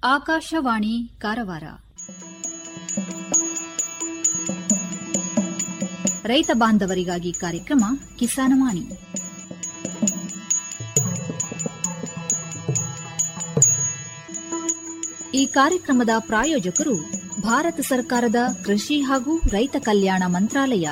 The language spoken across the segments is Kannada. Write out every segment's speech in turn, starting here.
ಆಕಾಶವಾಣಿ ಕಾರವಾರ ರೈತ ಬಾಂಧವರಿಗಾಗಿ ಕಾರ್ಯಕ್ರಮ ಕಿಸಾನವಾಣಿ ಈ ಕಾರ್ಯಕ್ರಮದ ಪ್ರಾಯೋಜಕರು ಭಾರತ ಸರ್ಕಾರದ ಕೃಷಿ ಹಾಗೂ ರೈತ ಕಲ್ಯಾಣ ಮಂತ್ರಾಲಯ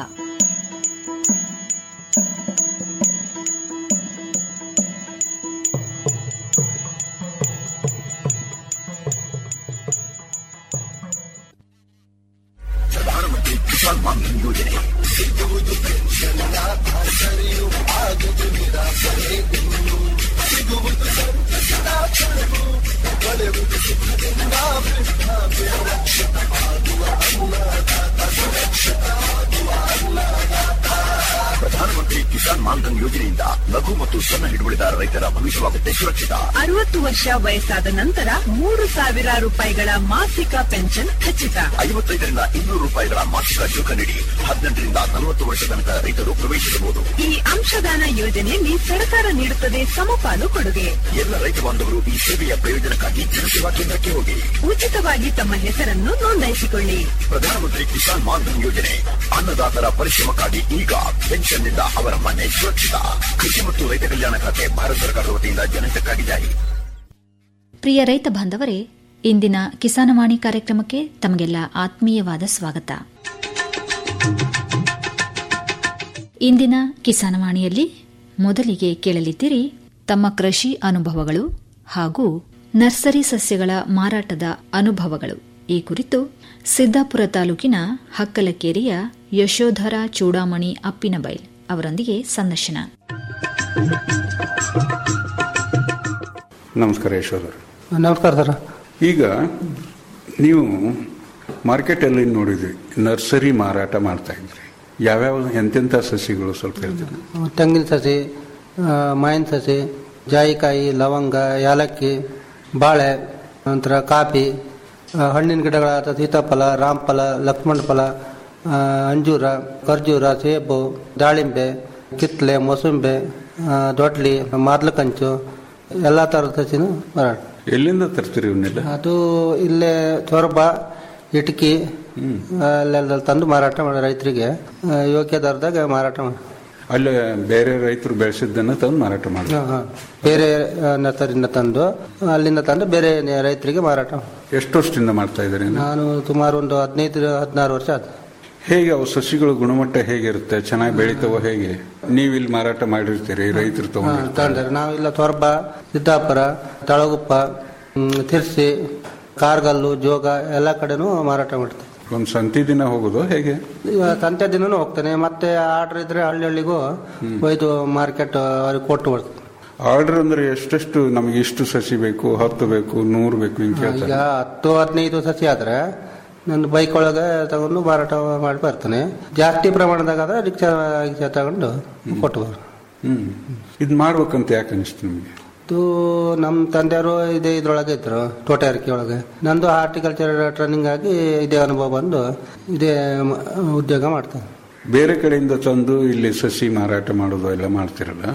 ಪ್ರಧಾನಮಂತ್ರಿ ಕಿಸಾನ್ ಮಾನ್ಧನ್ ಯೋಜನೆಯಿಂದ ಲಘು ಮತ್ತು ಸಣ್ಣ ಹಿಡುವಳಿದಾರ ರೈತರ ಭವಿಷ್ಯವಾಗುತ್ತೆ ಸುರಕ್ಷಿತ ಅರವತ್ತು ವರ್ಷ ವಯಸ್ಸಾದ ನಂತರ ಮೂರು ಸಾವಿರ ರೂಪಾಯಿಗಳ ಮಾಸಿಕ ಪೆನ್ಷನ್ ಖಚಿತ ಐವತ್ತೈದರಿಂದ ಇನ್ನೂರು ರೂಪಾಯಿಗಳ ಮಾಸಿಕ ಶುಲ್ಕ ನೀಡಿ ಹದಿನೆಂಟರಿಂದ ನಲವತ್ತು ವರ್ಷ ತನಕ ರೈತರು ಪ್ರವೇಶಿಸಬಹುದು ಈ ಅಂಶದಾನ ಯೋಜನೆಯಲ್ಲಿ ಸರ್ಕಾರ ನೀಡುತ್ತದೆ ಸಮಪಾಲು ಕೊಡುಗೆ ಎಲ್ಲ ರೈತ ಬಾಂಧವರು ಈ ಸೇವೆಯ ಪ್ರಯೋಜನಕ್ಕಾಗಿ ಜನಸೇವಾ ಕೇಂದ್ರಕ್ಕೆ ಹೋಗಿ ಉಚಿತವಾಗಿ ತಮ್ಮ ಹೆಸರನ್ನು ನೋಂದಾಯಿಸಿಕೊಳ್ಳಿ ಪ್ರಧಾನಮಂತ್ರಿ ಕಿಸಾನ್ ಮಾನ್ಧನ್ ಯೋಜನೆ ಅನ್ನದಾತರ ಪರಿಶ್ರಮಕ್ಕಾಗಿ ಈಗ ಪೆನ್ಷನ್ನಿಂದ ಅವರ ಮನೆ ಸುರಕ್ಷಿತ ಕೃಷಿ ಮತ್ತು ರೈತ ಕಲ್ಯಾಣ ಖಾತೆ ಭಾರತ ಸರ್ಕಾರದ ವತಿಯಿಂದ ಜನಹಿತಕ್ಕಾಗಿ ಜಾರಿ ಪ್ರಿಯ ರೈತ ಬಾಂಧವರೇ ಇಂದಿನ ಕಿಸಾನವಾಣಿ ಕಾರ್ಯಕ್ರಮಕ್ಕೆ ತಮಗೆಲ್ಲ ಆತ್ಮೀಯವಾದ ಸ್ವಾಗತ ಇಂದಿನ ಕಿಸಾನವಾಣಿಯಲ್ಲಿ ಮೊದಲಿಗೆ ಕೇಳಲಿದ್ದೀರಿ ತಮ್ಮ ಕೃಷಿ ಅನುಭವಗಳು ಹಾಗೂ ನರ್ಸರಿ ಸಸ್ಯಗಳ ಮಾರಾಟದ ಅನುಭವಗಳು ಈ ಕುರಿತು ಸಿದ್ದಾಪುರ ತಾಲೂಕಿನ ಹಕ್ಕಲಕೇರಿಯ ಯಶೋಧರ ಚೂಡಾಮಣಿ ಅಪ್ಪಿನಬೈಲ್ ಅವರೊಂದಿಗೆ ಸಂದರ್ಶನ ನಮಸ್ಕಾರ ಯಶೋಧರ್ ನಮಸ್ಕಾರ ಸರ್ ಈಗ ನೀವು ಮಾರ್ಕೆಟಲ್ಲಿ ನೋಡಿದ್ವಿ ನರ್ಸರಿ ಮಾರಾಟ ಮಾಡ್ತಾ ಇದ್ರಿ ಯಾವ್ಯಾವ ಎಂತೆಂಥ ಸಸಿಗಳು ಸ್ವಲ್ಪ ಹೇಳ್ತೀನಿ ತೆಂಗಿನ ಸಸಿ ಆ, ಮಾವಿನ ಸಸಿ ಜಾಯಿಕಾಯಿ ಲವಂಗ ಯಾಲಕ್ಕಿ ಬಾಳೆ ನಂತರ ಕಾಫಿ ಆ, ಹಣ್ಣಿನ ಗಿಡಗಳಾದ ಸೀತಾಫಲ ರಾಮಫಲ ಲಕ್ಷ್ಮಣ ಫಲ ಆ, ಅಂಜೂರ ಖರ್ಜೂರ ಸೇಬು ದಾಳಿಂಬೆ ಕಿತ್ಲೆ ಮೊಸಂಬೆ ಆ, ದೊಡ್ಲಿ ಮಾದ್ಲಕಂಚು ಎಲ್ಲ ಥರದ ಸಸಿನೂ ಮಾರಾಟ ಎಲ್ಲಿಂದ ತರ್ತೀರಿ ಇವನ್ನೆಲ್ಲ ಅದು ಇಲ್ಲೇ ಚೊರಬ ಇಟ್ಕಿ ಅಲ್ಲೆಲ್ಲ ತಂದು ಮಾರಾಟ ಮಾಡಿ ರೈತರಿಗೆ ಆ, ಯೋಗ್ಯ ದರದಾಗ ಮಾರಾಟ ಮಾಡಿ ಅಲ್ಲಿ ಬೇರೆ ರೈತರು ಬೆಳೆಸಿದ್ದನ್ನ ತಂದು ಮಾರಾಟ ಮಾಡಿ ಹಾ, ಹಾ. ಬೇರೆ ಆ, ನರ್ಸರಿಯಿಂದ ತಂದು ಅಲ್ಲಿಂದ ತಂದು ಬೇರೆ ನೆ- ರೈತರಿಗೆ ಮಾರಾಟ ಮಾಡಿ. ಎಷ್ಟು ವರ್ಷದಿಂದ ಮಾಡ್ತಾ ಇದ್ದೀರಿ ನೀವು? ನಾನು ಸುಮಾರು ಒಂದು ಹದಿನೈದು ಹದಿನಾರು ವರ್ಷ ಆಯ್ತು ಹೇಗೆ ಅವು ಸಸಿಗಳ ಗುಣಮಟ್ಟ ಹೇಗಿರುತ್ತೆ ಚೆನ್ನಾಗಿ ಬೆಳಿತಾವ ಹೇಗೆ ನೀವು ಇಲ್ಲಿ ಮಾರಾಟ ಮಾಡಿರ್ತೀರಿ ರೈತರು ಹಾ, ತಗೊಂಡು ತಗೊಂಡ್ರೆ ನಾವಿಲ್ಲ ತೊರಬ ಸಿದ್ದಾಪುರ ತಳಗುಪ್ಪ ಹ್ಮ್, ತಿರ್ಸಿ ಕಾರ್ಗಲ್ಲು ಜೋಗ ಎಲ್ಲ ಕಡೆನೂ ಮಾರಾಟ ಮಾಡ್ತೇವೆ ಒಂದು ಸಂತಿ ದಿನ ಹೋಗೋದು ಹೇಗೆ ಈಗ ಸಂತೆ ದಿನನೂ ಹೋಗ್ತೇನೆ ಮತ್ತೆ ಆರ್ಡರ್ ಇದ್ರೆ ಹಳ್ಳಿ ಹಳ್ಳಿಗೂ ಒಯ್ದು ಮಾರ್ಕೆಟ್ ಅವ್ರಿಗೆ ಕೊಟ್ಟು ಬರ್ತೇನೆ ಆರ್ಡರ್ ಅಂದ್ರೆ ಎಷ್ಟೆಷ್ಟು ನಮಗೆ ಇಷ್ಟು ಸಸಿ ಬೇಕು ಹತ್ತು ಬೇಕು ನೂರು ಬೇಕು ಹಿಂಗೆ ಈಗ ಕೇಳ್ತಾರೆ ಹತ್ತು ಹದಿನೈದು ಸಸಿ ಆದ್ರೆ ನನ್ನ ಬೈಕ್ ಒಳಗೆ ತಗೊಂಡು ಮಾರಾಟ ಮಾಡಿ ಬರ್ತೇನೆ ಜಾಸ್ತಿ ಪ್ರಮಾಣದಾಗ ಆದ್ರೆ ರಿಕ್ಷಾ ರಿಕ್ಷಾ ತಗೊಂಡು ಕೊಟ್ಟು ಬರ್ ಹ್ಮ್ ಇದು ಮಾಡ್ಬೇಕಂತ ಯಾಕೆ ಅನಿಸ್ತು ನಿಮಗೆ ಇದು ನಮ್ಮ ತಂದೆಯವರು ಇದೇ ಇದ್ರೊಳಗೆ ಇದ್ರು ತೋಟಗಾರಿಕೆ ಒಳಗೆ ನಂದು ಹಾರ್ಟಿಕಲ್ಚರ್ ಟ್ರೈನಿಂಗ್ ಆಗಿ ಇದೇ ಅನುಭವ ಬಂದು ಇದೇ ಮ- ಉದ್ಯೋಗ ಮಾಡ್ತೇನೆ ಬೇರೆ ಕಡೆಯಿಂದ ತಂದು ಇಲ್ಲಿ ಸಸಿ ಮಾರಾಟ ಮಾಡೋದು ಎಲ್ಲ ಮಾಡ್ತಿರಲ್ಲ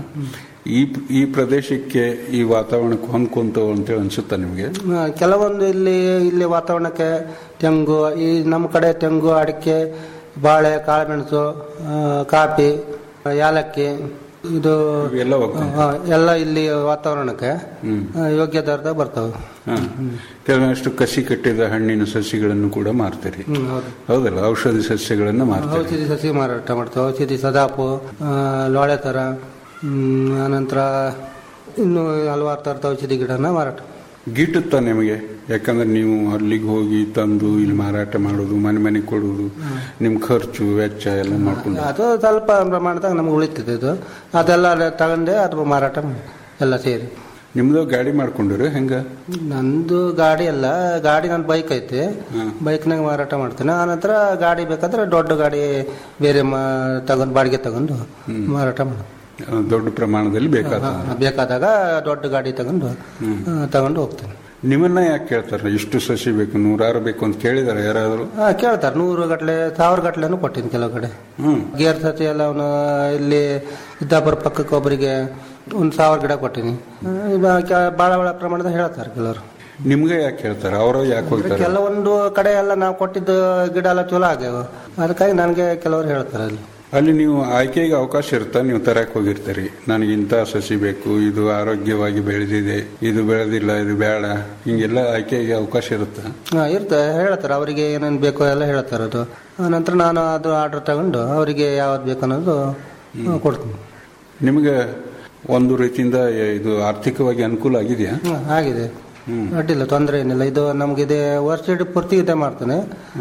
ಈ ಈ ಪ್ರದೇಶಕ್ಕೆ ಈ ವಾತಾವರಣಕ್ಕೆ ಹೊಂದ್ಕೊಂತವು ಅಂತೇಳಿ ಅನ್ಸುತ್ತಾ ನಿಮಗೆ ಆ, ಕೆಲವೊಂದು ಇಲ್ಲಿ ಇಲ್ಲಿ ವಾತಾವರಣಕ್ಕೆ ತೆಂಗು ಈ ನಮ್ಮ ಕಡೆ ತೆಂಗು ಅಡಿಕೆ ಬಾಳೆ ಕಾಳುಮೆಣಸು ಆ, ಕಾಫಿ ಯಾಲಕ್ಕಿ ಇದು ಇವೆಲ್ಲ ಹೋಗ್ತವೆ ಆ, ಎಲ್ಲ ಇಲ್ಲಿ ವಾತಾವರಣಕ್ಕೆ ಹ್ಮ್. ಆ, ಯೋಗ್ಯ ದರದಾಗ ಬರ್ತವೆ ಹಾ. ಕೆಲವಷ್ಟು ಕಸಿ ಕಟ್ಟಿದ ಹಣ್ಣಿನ ಸಸಿಗಳನ್ನು ಕೂಡ ಮಾರ್ತೀರಿ ಹ್ಮ್, ಹೌದು ಹೌದಲ್ಲ ಔಷಧಿ ಸಸ್ಯಗಳನ್ನು ಮಾರ್ತೀರಿ ಔಷಧಿ ಸಸಿ ಮಾರಾಟ ಮಾಡ್ತೇವೆ ಔಷಧಿ ಸದಾಪು ಆ, ಲೋಳೆ ಥರ ಹ್ಮ್, ಆನಂತರ ಇನ್ನು ಹಲವಾರು ಥರದ ಔಷಧಿ ಗಿಡನ ಮಾರಾಟ ಗಿಟ್ಟುತ್ತಾ ನಿಮಗೆ ಯಾಕಂದ್ರೆ ನೀವು ಅಲ್ಲಿಗೆ ಹೋಗಿ ತಂದು ಇಲ್ಲಿ ಮಾರಾಟ ಮಾಡೋದು ಮನೆ ಮನೆಗೆ ಕೊಡೋದು ನಿಮ್ಮ ಖರ್ಚು ವೆಚ್ಚ ಎಲ್ಲ ಮಾಡ್ಕೊಂಡು ಅದು ಸ್ವಲ್ಪ ಪ್ರಮಾಣದಾಗ ನಮ್ಗೆ ಉಳಿತದೆ ಇದು ಅದೆಲ್ಲ ಅಲ್ಲೇ ತಗೊಂಡೆ ಅದು ಮಾರಾಟ ಮಾಡಿ ಎಲ್ಲ ಸೇರಿ ನಿಮ್ದು ಗಾಡಿ ಮಾಡ್ಕೊಂಡಿರಿ ಹೆಂಗ ನಂದು ಗಾಡಿ ಅಲ್ಲ ಗಾಡಿ ನನ್ನ ಬೈಕ್ ಐತೆ ಬೈಕ್ನಾಗ ಮಾರಾಟ ಮಾಡ್ತೇನೆ ಆನಂತರ ಗಾಡಿ ಬೇಕಾದ್ರೆ ದೊಡ್ಡ ಗಾಡಿ ಬೇರೆ ಮಾ ತಗೊಂಡು ಬಾಡಿಗೆ ತಗೊಂಡು ಮಾರಾಟ ಮಾಡ ಆ, ದೊಡ್ಡ ಪ್ರಮಾಣದಲ್ಲಿ ಬೇಕಾದ ಬೇಕಾದಾಗ ದೊಡ್ಡ ಗಾಡಿ ತಗೊಂಡು ಆ, ತಗೊಂಡು ಹೋಗ್ತೇನೆ ನಿಮ್ಮನ್ನ ಯಾಕೆ ಕೇಳ್ತಾರೆ ಇಷ್ಟು ಸಸಿ ಬೇಕು ನೂರಾರು ಬೇಕು ಅಂತ ಕೇಳಿದಾರೆ ಯಾರಾದರೂ ಹಾ ಕೇಳ್ತಾರೆ ನೂರು ಗಟ್ಲೆ ಸಾವಿರ ಗಟ್ಲೆನೂ ಕೊಟ್ಟಿನಿ ಕೆಲವು ಕಡೆ ಹ್ಮ್ ಗೇರ್ ಸತಿ ಎಲ್ಲ ಅವನು ಇಲ್ಲಿ ಸಿದ್ದಾಪುರ ಪಕ್ಕಕ್ಕೆ ಒಬ್ಬರಿಗೆ ಒಂದು ಸಾವಿರ ಗಿಡ ಕೊಟ್ಟಿನಿ ಭಾಳ ಭಾಳ ಪ್ರಮಾಣದ ಹೇಳ್ತಾರೆ ಕೆಲವರು ನಿಮ್ಗೆ ಯಾಕೆ ಹೇಳ್ತಾರೆ ಅವರು ಯಾಕೆ ಹೋಗ್ತಾರೆ ಕೆಲವೊಂದು ಕಡೆ ಎಲ್ಲ ನಾವು ಕೊಟ್ಟಿದ್ದು ಗಿಡ ಎಲ್ಲ ಚಲೋ ಆಗ್ಯಾವ ಅದಕ್ಕಾಗಿ ನನಗೆ ಕೆಲವರು ಹೇಳ್ತಾರೆ ಅಲ್ಲಿ ಅಲ್ಲಿ ನೀವು ಆಯ್ಕೆಗೆ ಅವಕಾಶ ಇರುತ್ತಾ ನೀವು ತರಕ್ ಹೋಗಿರ್ತೀರಿ ನನಗೆ ಇಂಥ ಸಸಿ ಬೇಕು ಇದು ಆರೋಗ್ಯವಾಗಿ ಬೆಳೆದಿದೆ ಇದು ಬೆಳೆದಿಲ್ಲ ಇದು ಬೇಡ ಹಿಂಗೆಲ್ಲ ಆಯ್ಕೆಗೆ ಅವಕಾಶ ಇರುತ್ತಾ ಹಾ, ಇರ್ತದೆ ಹೇಳ್ತಾರೆ ಅವರಿಗೆ ಏನೇನು ಬೇಕೋ ಎಲ್ಲ ಹೇಳ್ತಾರೆ ಅದು ಆ ನಂತರ ನಾನು ಅದು ಆರ್ಡರ್ ತಗೊಂಡು ಅವರಿಗೆ ಯಾವ್ದು ಬೇಕು ಅನ್ನೋದು ಆ, ಕೊಡ್ತೀನಿ ನಿಮಗೆ ಒಂದು ರೀತಿಯಿಂದ ಇದು ಆರ್ಥಿಕವಾಗಿ ಅನುಕೂಲ ಆಗಿದೆಯಾ ಹ್ಮ್, ಆಗಿದೆ ಅಡ್ಡಿಲ್ಲ ತೊಂದರೆ ಏನಿಲ್ಲ ಇದು ನಮ್ಗೆ ಇದೆ ವರ್ಷ ಇಡೀ ಪೂರ್ತಿ ಇದೆ ಮಾಡ್ತೇನೆ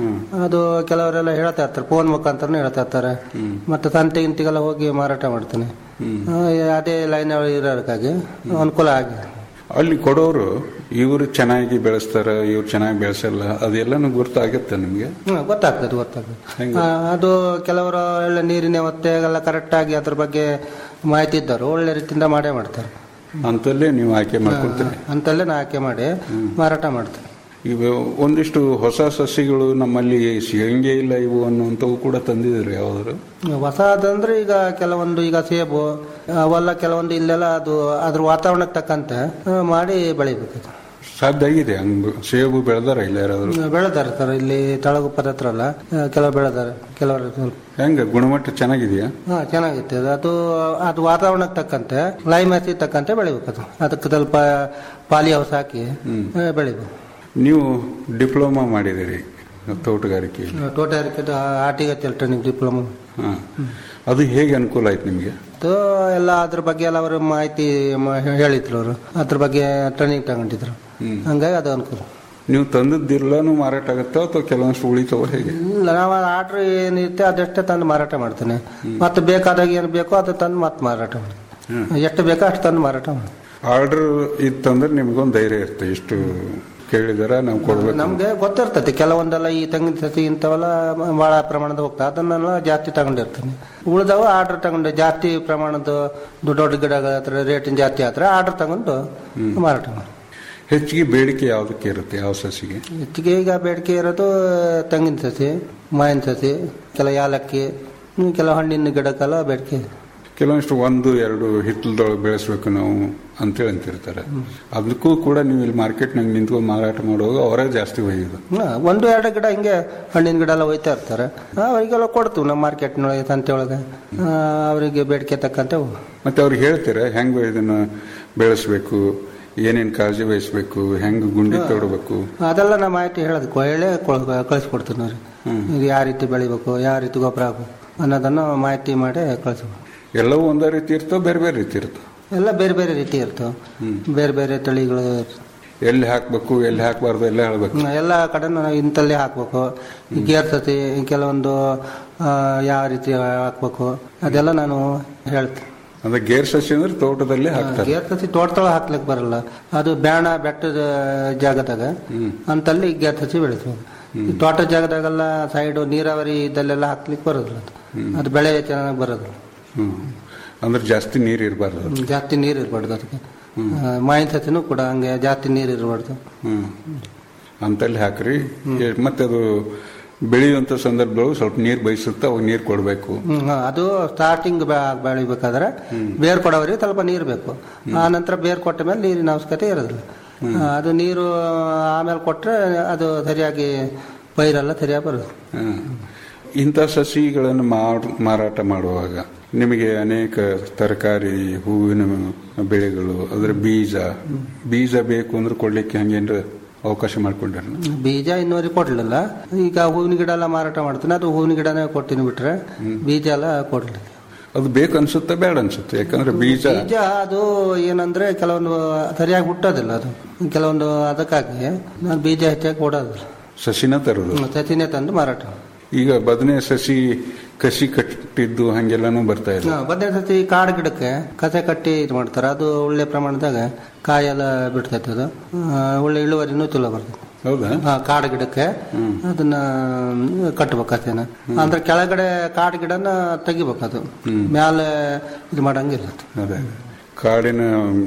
ಅದು ಕೆಲವರೆಲ್ಲ ಹೇಳ್ತಾ ಇರ್ತಾರೆ ಫೋನ್ ಮುಖಾಂತರನೇ ಹೇಳ್ತಾ ಇರ್ತಾರೆ ಮತ್ತೆ ಸಂತೆ ಗಿಂತಿಗೆಲ್ಲ ಹೋಗಿ ಮಾರಾಟ ಮಾಡ್ತೇನೆ ಆ, ಅದೇ ಲೈನ್ ಇರೋದಕ್ಕಾಗಿ ಅನುಕೂಲ ಆಗಿದೆ ಅಲ್ಲಿ ಕೊಡೋರು ಇವರು ಚೆನ್ನಾಗಿ ಬೆಳೆಸ್ತಾರ ಇವ್ರು ಚೆನ್ನಾಗಿ ಬೆಳೆಸಲ್ಲ ಅದೆಲ್ಲನೂ ಗುರ್ತಾಗುತ್ತೆ ನಿಮಗೆ ಹ್ಮ್, ಗೊತ್ತಾಗ್ತದೆ ಗೊತ್ತಾಗ್ತದೆ ಹೆಂಗೆ? ಆ, ಅದು ಕೆಲವರು ಒಳ್ಳೆ ನೀರಿನ ಒತ್ತೆ ಎಲ್ಲ ಕರೆಕ್ಟ್ ಆಗಿ ಅದ್ರ ಬಗ್ಗೆ ಮಾಹಿತಿ ಇದ್ದರು ಒಳ್ಳೆ ರೀತಿಯಿಂದ ಮಾಡೇ ಮಾಡ್ತಾರೆ ಅಂತಲ್ಲೇ ನೀವು ಆಯ್ಕೆ ಮಾಡ್ಕೊಳ್ತೀರಿ ಅಂತಲ್ಲೇ ನಾ ಆಯ್ಕೆ ಮಾಡಿ ಮಾರಾಟ ಮಾಡ್ತೇನೆ ಇವು ಒಂದಿಷ್ಟು ಹೊಸ ಸಸಿಗಳು ನಮ್ಮಲ್ಲಿ ಸಿಗಂಗೆ ಇಲ್ಲ ಇವು ಅನ್ನುವಂಥವು ಕೂಡ ತಂದಿದ್ದಾರೆ ಯಾವ್ದಾದ್ರು ಹೊಸದಂದ್ರೆ ಈಗ ಕೆಲವೊಂದು ಈಗ ಸೇಬು ಅವೆಲ್ಲ ಕೆಲವೊಂದು ಇಲ್ಲೆಲ್ಲ ಅದು ಅದ್ರ ವಾತಾವರಣಕ್ಕೆ ತಕ್ಕಂತೆ ಆ, ಮಾಡಿ ಬೆಳಿಬೇಕು ಸಾಧ್ಯ ಆಗಿದೆ ಹಂಗ ಸೇಬು ಬೆಳೆದಾರ ಇಲ್ಲ ಯಾರಾದ್ರು ಬೆಳೆದಾರೆ ಸರ್ ಇಲ್ಲಿ ತಳಗುಪ್ಪದ ಹತ್ರ ಅಲ್ಲ ಆ, ಕೆಲವು ಬೆಳೆದಾರೆ ಕೆಲವರು ಸ್ವಲ್ಪ ಹೆಂಗ ಗುಣಮಟ್ಟ ಚೆನ್ನಾಗಿದೆಯಾ ಹಾ ಚೆನ್ನಾಗಿತ್ತು ಅದು. ಅದು ಅದು ವಾತಾವರಣಕ್ಕೆ ತಕ್ಕಂತೆ ಕ್ಲೈಮೇಟ್ ತಕ್ಕಂತೆ ಬೆಳಿಬೇಕು ಅದು ಅದಕ್ಕೆ ಸ್ವಲ್ಪ ಪಾಲಿ ಹೌಸ್ ಹಾಕಿ ಆ, ಬೆಳಿಬೇಕು ನೀವು ಡಿಪ್ಲೊಮಾ ಮಾಡಿದಿರಿ ತೋಟಗಾರಿಕೆ ತೋಟಗಾರಿಕೆ ಆರ್ಟಿಗಲ್ ಟ್ರೈನಿಂಗ್ ಡಿಪ್ಲೊಮಾ ಹಾ ಅದು ಹೇಗೆ ಅನುಕೂಲ ಆಯ್ತು ನಿಮಗೆ ಅದು ಎಲ್ಲ ಅದ್ರ ಬಗ್ಗೆ ಎಲ್ಲ ಅವರು ಮಾಹಿತಿ ಮ- ಹೇಳಿದ್ರು ಅವರು ಅದ್ರ ಬಗ್ಗೆ ಟ್ರೈನಿಂಗ್ ತಗೊಂಡಿದ್ರು ಹಂಗಾಗಿ ಅದು ಅನುಕೂಲ ನೀವು ತಂದದ್ದೆಲ್ಲನೂ ಮಾರಾಟ ಆಗುತ್ತೋ ಅಥವಾ ಕೆಲವೊಂದು ಉಳಿತಾವ ಹೇಗೆ ಇಲ್ಲ ನಾವು ಆರ್ಡರ್ ಏನಿರುತ್ತೆ ಅದಷ್ಟೇ ತಂದು ಮಾರಾಟ ಮಾಡ್ತೇನೆ ಮತ್ತೆ ಬೇಕಾದಾಗ ಏನು ಬೇಕೋ ಅದು ತಂದು ಮತ್ತೆ ಮಾರಾಟ ಮಾಡ್ತೀನಿ ಎಷ್ಟು ಬೇಕೋ ಅಷ್ಟು ತಂದು ಮಾರಾಟ ಮಾಡಿ ಆರ್ಡರ್ ಇತ್ತಂದ್ರೆ ನಿಮ್ಗೊಂದು ಧೈರ್ಯ ಇರುತ್ತೆ ಇಷ್ಟು ಕೇಳಿದಾರ ನಾವು ಕೊಡ್ಬೇಕು ನಮ್ಗೆ ಗೊತ್ತಿರ್ತೈತಿ ಕೆಲವೊಂದೆಲ್ಲ ಈ ತೆಂಗಿನ ಸಸಿ ಇಂಥವೆಲ್ಲ ಬಹಳ ಪ್ರಮಾಣದ ಹೋಗ್ತವೆ ಅದನ್ನೆಲ್ಲ ಜಾಸ್ತಿ ತಗೊಂಡಿರ್ತೀನಿ ಉಳಿದವ ಆರ್ಡರ್ ತಗೊಂಡು ಜಾಸ್ತಿ ಪ್ರಮಾಣದ ದೊಡ್ಡ ದೊಡ್ಡ ಗಿಡಗಳ ಹತ್ರ ರೇಟಿನ ಜಾಸ್ತಿ ಆದ್ರೆ ಆರ್ಡರ್ ತಗೊಂಡು ಮಾರಾಟ ಮಾಡಿ ಹೆಚ್ಚಿಗೆ ಬೇಡಿಕೆ ಯಾವುದಕ್ಕೆ ಇರುತ್ತೆ ಯಾವ ಸಸಿಗೆ ಹೆಚ್ಚಿಗೆ ಈಗ ಬೇಡಿಕೆ ಇರೋದು ತೆಂಗಿನ ಸಸಿ ಮಾವಿನ ಸಸಿ ಕೆಲ ಯಾಲಕ್ಕಿ ಇನ್ನು ಕೆಲವು ಹಣ್ಣಿನ ಗಿಡಕ್ಕೆಲ್ಲ ಬೇಡಿಕೆ ಇದೆ ಕೆಲವೊಂದಿಷ್ಟು ಒಂದು ಎರಡು ಹಿತ್ತಲದೊಳಗೆ ಬೆಳೆಸ್ಬೇಕು ನಾವು ಅಂತೇಳಿ ಅಂತಿರ್ತಾರೆ ಅದಕ್ಕೂ ಕೂಡ ನೀವು ಇಲ್ಲಿ ಮಾರ್ಕೆಟ್ನಾಗ ನಿಂತ್ಕೊಂಡು ಮಾರಾಟ ಮಾಡುವಾಗ ಅವರೇ ಜಾಸ್ತಿ ಒಯ್ಯೋದು ಹಾ, ಒಂದು ಎರಡು ಗಿಡ ಹಿಂಗೆ ಹಣ್ಣಿನ ಗಿಡ ಎಲ್ಲ ಒಯ್ತಾ ಇರ್ತಾರೆ ಆ, ಅವರಿಗೆಲ್ಲ ಕೊಡ್ತೀವಿ ನಮ್ಮ ಮಾರ್ಕೆಟ್ನೊಳಗೆ ಸಂತೆ ಒಳಗೆ ಆ, ಅವರಿಗೆ ಬೇಡಿಕೆ ತಕ್ಕಂತೆ ಹೋಗು. ಮತ್ತೆ ಅವ್ರಿಗೆ ಹೇಳ್ತೀರಾ ಹೆಂಗೆ ಇದನ್ನ ಬೆಳೆಸ್ಬೇಕು ಏನೇನು ಕಾಳಜಿ ವಹಿಸ್ಬೇಕು ಹೆಂಗೆ ಗುಂಡಿ ತೋಡಬೇಕು ಅದೆಲ್ಲ ನಮ್ಮ ಮಾಹಿತಿ ಹೇಳೋದಕ್ಕೆ ಹೇಳೇ ಕಳಿಸ್ಕೊಡ್ತೀವಿ ನಾವು ಇದು ಯಾವ ರೀತಿ ಬೆಳಿಬೇಕು ಯಾವ ರೀತಿ ಗೊಬ್ಬರ ಹಾಕಬೇಕು ಅನ್ನೋದನ್ನು ಮಾಹಿತಿ ಮಾಡಿ ಕಳಿಸ್ಬೇಕು ಎಲ್ಲವೂ ಒಂದೇ ರೀತಿ ಇರ್ತವೆ ಬೇರೆ ಬೇರೆ ರೀತಿ ಇರ್ತವೆ ಎಲ್ಲ ಬೇರೆ ಬೇರೆ ರೀತಿ ಇರ್ತವೆ ಬೇರೆ ಬೇರೆ ತಳಿಗಳು ಇರ್ತವೆ. ಎಲ್ಲಿ ಹಾಕ್ಬೇಕು ಎಲ್ಲಿ ಹಾಕಬಾರ್ದು ಎಲ್ಲ ಹೇಳ್ಬೇಕು ಹ್ಮ್, ಎಲ್ಲ ಕಡೆ ನಾವು ಇಂತಲ್ಲೇ ಹಾಕ್ಬೇಕು ಈ ಗೇರ್ ಸತಿ ಕೆಲವೊಂದು ಆ, ಯಾವ ರೀತಿ ಹಾಕ್ಬೇಕು ಅದೆಲ್ಲ ನಾನು ಹೇಳ್ತೀನಿ ಅಂದ್ರೆ ಗೇರ್ ಸಸಿ ಅಂದ್ರೆ ತೋಟದಲ್ಲೇ ಹಾಕ್ತಾರೆ ಗೇರ್ ಸಸಿ ತೋಟದೊಳಗೆ ಹಾಕ್ಲಿಕ್ಕೆ ಬರಲ್ಲ ಅದು ಬ್ಯಾಣ ಬೆಟ್ಟದ ಜಾಗದಾಗ ಅಂತಲ್ಲಿ ಗೇರ್ ಸಸಿ ಬೆಳಿತೀವಿ ಈ ತೋಟದ ಜಾಗದಾಗೆಲ್ಲ ಸೈಡ್ ನೀರಾವರಿ ಇದಲ್ಲೆಲ್ಲ ಹಾಕ್ಲಿಕ್ಕೆ ಬರೋದಿಲ್ಲ ಅದು. ಅದು ಬೆಳೆ ಚೆನ್ನಾಗಿ ಬರೋದಿಲ್ಲ ಹ್ಮ್ ಅಂದ್ರೆ ಜಾಸ್ತಿ ನೀರು ಇರಬಾರ್ದು ಹ್ಮ್, ಜಾಸ್ತಿ ನೀರು ಇರಬಾರ್ದು ಅದಕ್ಕೆ ಆ, ಮಾವಿನ ಸಸಿನೂ ಕೂಡ ಹಂಗೆ ಜಾಸ್ತಿ ನೀರು ಇರಬಾರ್ದು ಹ್ಮ್ ಅಂತಲ್ಲಿ ಹಾಕ್ರಿ ಎ- ಮತ್ತೆ ಅದು ಬೆಳೆಯುವಂತ ಸಂದರ್ಭದೊಳಗೆ ಸ್ವಲ್ಪ ನೀರು ಬಯಸುತ್ತೆ ಅವಾಗ ನೀರು ಕೊಡಬೇಕು ಹ್ಮ್, ಹಾ, ಅದು ಸ್ಟಾರ್ಟಿಂಗ್ ಬೆಳಿಬೇಕಾದ್ರೆ ಬೇರ್ ಕೊಡೋವರಿಗೆ ಸ್ವಲ್ಪ ನೀರು ಬೇಕು ಆ ನಂತರ ಬೇರ್ ಕೊಟ್ಟ ಮೇಲೆ ನೀರಿನ ಅವಶ್ಯಕತೆ ಇರೋದಿಲ್ಲ ಆ, ಅದು ನೀರು ಆಮೇಲೆ ಕೊಟ್ರೆ ಅದು ಸರಿಯಾಗಿ ಪೈರೆಲ್ಲ ಸರಿಯಾಗಿ ಬರೋದು ಹ್ಮ್. ಇಂಥ ಸಸಿಗಳನ್ನು ಮಾಡ್- ಮಾರಾಟ ಮಾಡುವಾಗ ನಿಮಗೆ ಅನೇಕ ತರಕಾರಿ ಹೂವಿನ ಬೆಳೆಗಳು ಅದರ ಬೀಜ ಬೀಜ ಬೇಕು ಅಂದ್ರೆ ಕೊಡ್ಲಿಕ್ಕೆ ಹಂಗೇನ್ರ ಅವಕಾಶ ಮಾಡ್ಕೊಂಡ್ರ ಬೀಜ ಇನ್ನೂರಿಗೆ ಕೊಡ್ಲಿಲ್ಲ ಈಗ ಹೂವಿನ ಗಿಡ ಎಲ್ಲ ಮಾರಾಟ ಮಾಡ್ತೀನಿ ಅದು ಹೂವಿನ ಗಿಡನೇ ಕೊಡ್ತೀನಿ ಬಿಟ್ರೆ ಬೀಜ ಎಲ್ಲ ಕೊಡ್ಲಿಲ್ಲ ಅದು ಬೇಕು ಅನ್ಸುತ್ತೆ ಬೇಡ ಅನ್ಸುತ್ತೆ ಯಾಕಂದ್ರೆ ಬೀಜ ಬೀಜ ಅದು ಏನಂದ್ರೆ ಕೆಲವೊಂದು ಸರಿಯಾಗಿ ಹುಟ್ಟೋದಿಲ್ಲ ಅದು ಕೆಲವೊಂದು ಅದಕ್ಕಾಗಿ ನಾನು ಬೀಜ ಹೆಚ್ಚಾಗಿ ಕೊಡೋದಿಲ್ಲ ಸಸಿನ ತರೋದು ಹ್ಮ್, ಸಸಿನೇ ತಂದು ಮಾರಾಟ ಮಾಡ್ತೀನಿ. ಈಗ ಬದನೆ ಸಸಿ ಕಸಿ ಕಟ್ಟಿದ್ದು ಹಂಗೆಲ್ಲಾನು ಬರ್ತಾ ಇದೆ ಹಾ, ಬದನೆ ಸಸಿ ಕಾಡು ಗಿಡಕ್ಕೆ ಕಸೆ ಕಟ್ಟಿ ಇದು ಮಾಡ್ತಾರೆ ಅದು ಒಳ್ಳೆ ಪ್ರಮಾಣದಾಗ ಕಾಯೆಲ್ಲ ಬಿಡ್ತೈತೆ ಅದು ಆ, ಒಳ್ಳೆ ಇಳುವರಿನೂ ಚಲೋ ಬರ್ತೈತೆ ಹೌದಾ ಹಾ, ಕಾಡು ಗಿಡಕ್ಕೆ ಅದನ್ನ ಕಟ್ಟಬೇಕು ಕಸೆನ ಅಂದ್ರೆ ಕೆಳಗಡೆ ಕಾಡು ಗಿಡನ ತೆಗಿಬೇಕು ಅದು ಮ್ಯಾಲೆ ಇದು ಮಾಡಂಗಿಲ್ಲ ಅದು. ಅದೇ ಕಾಡಿನ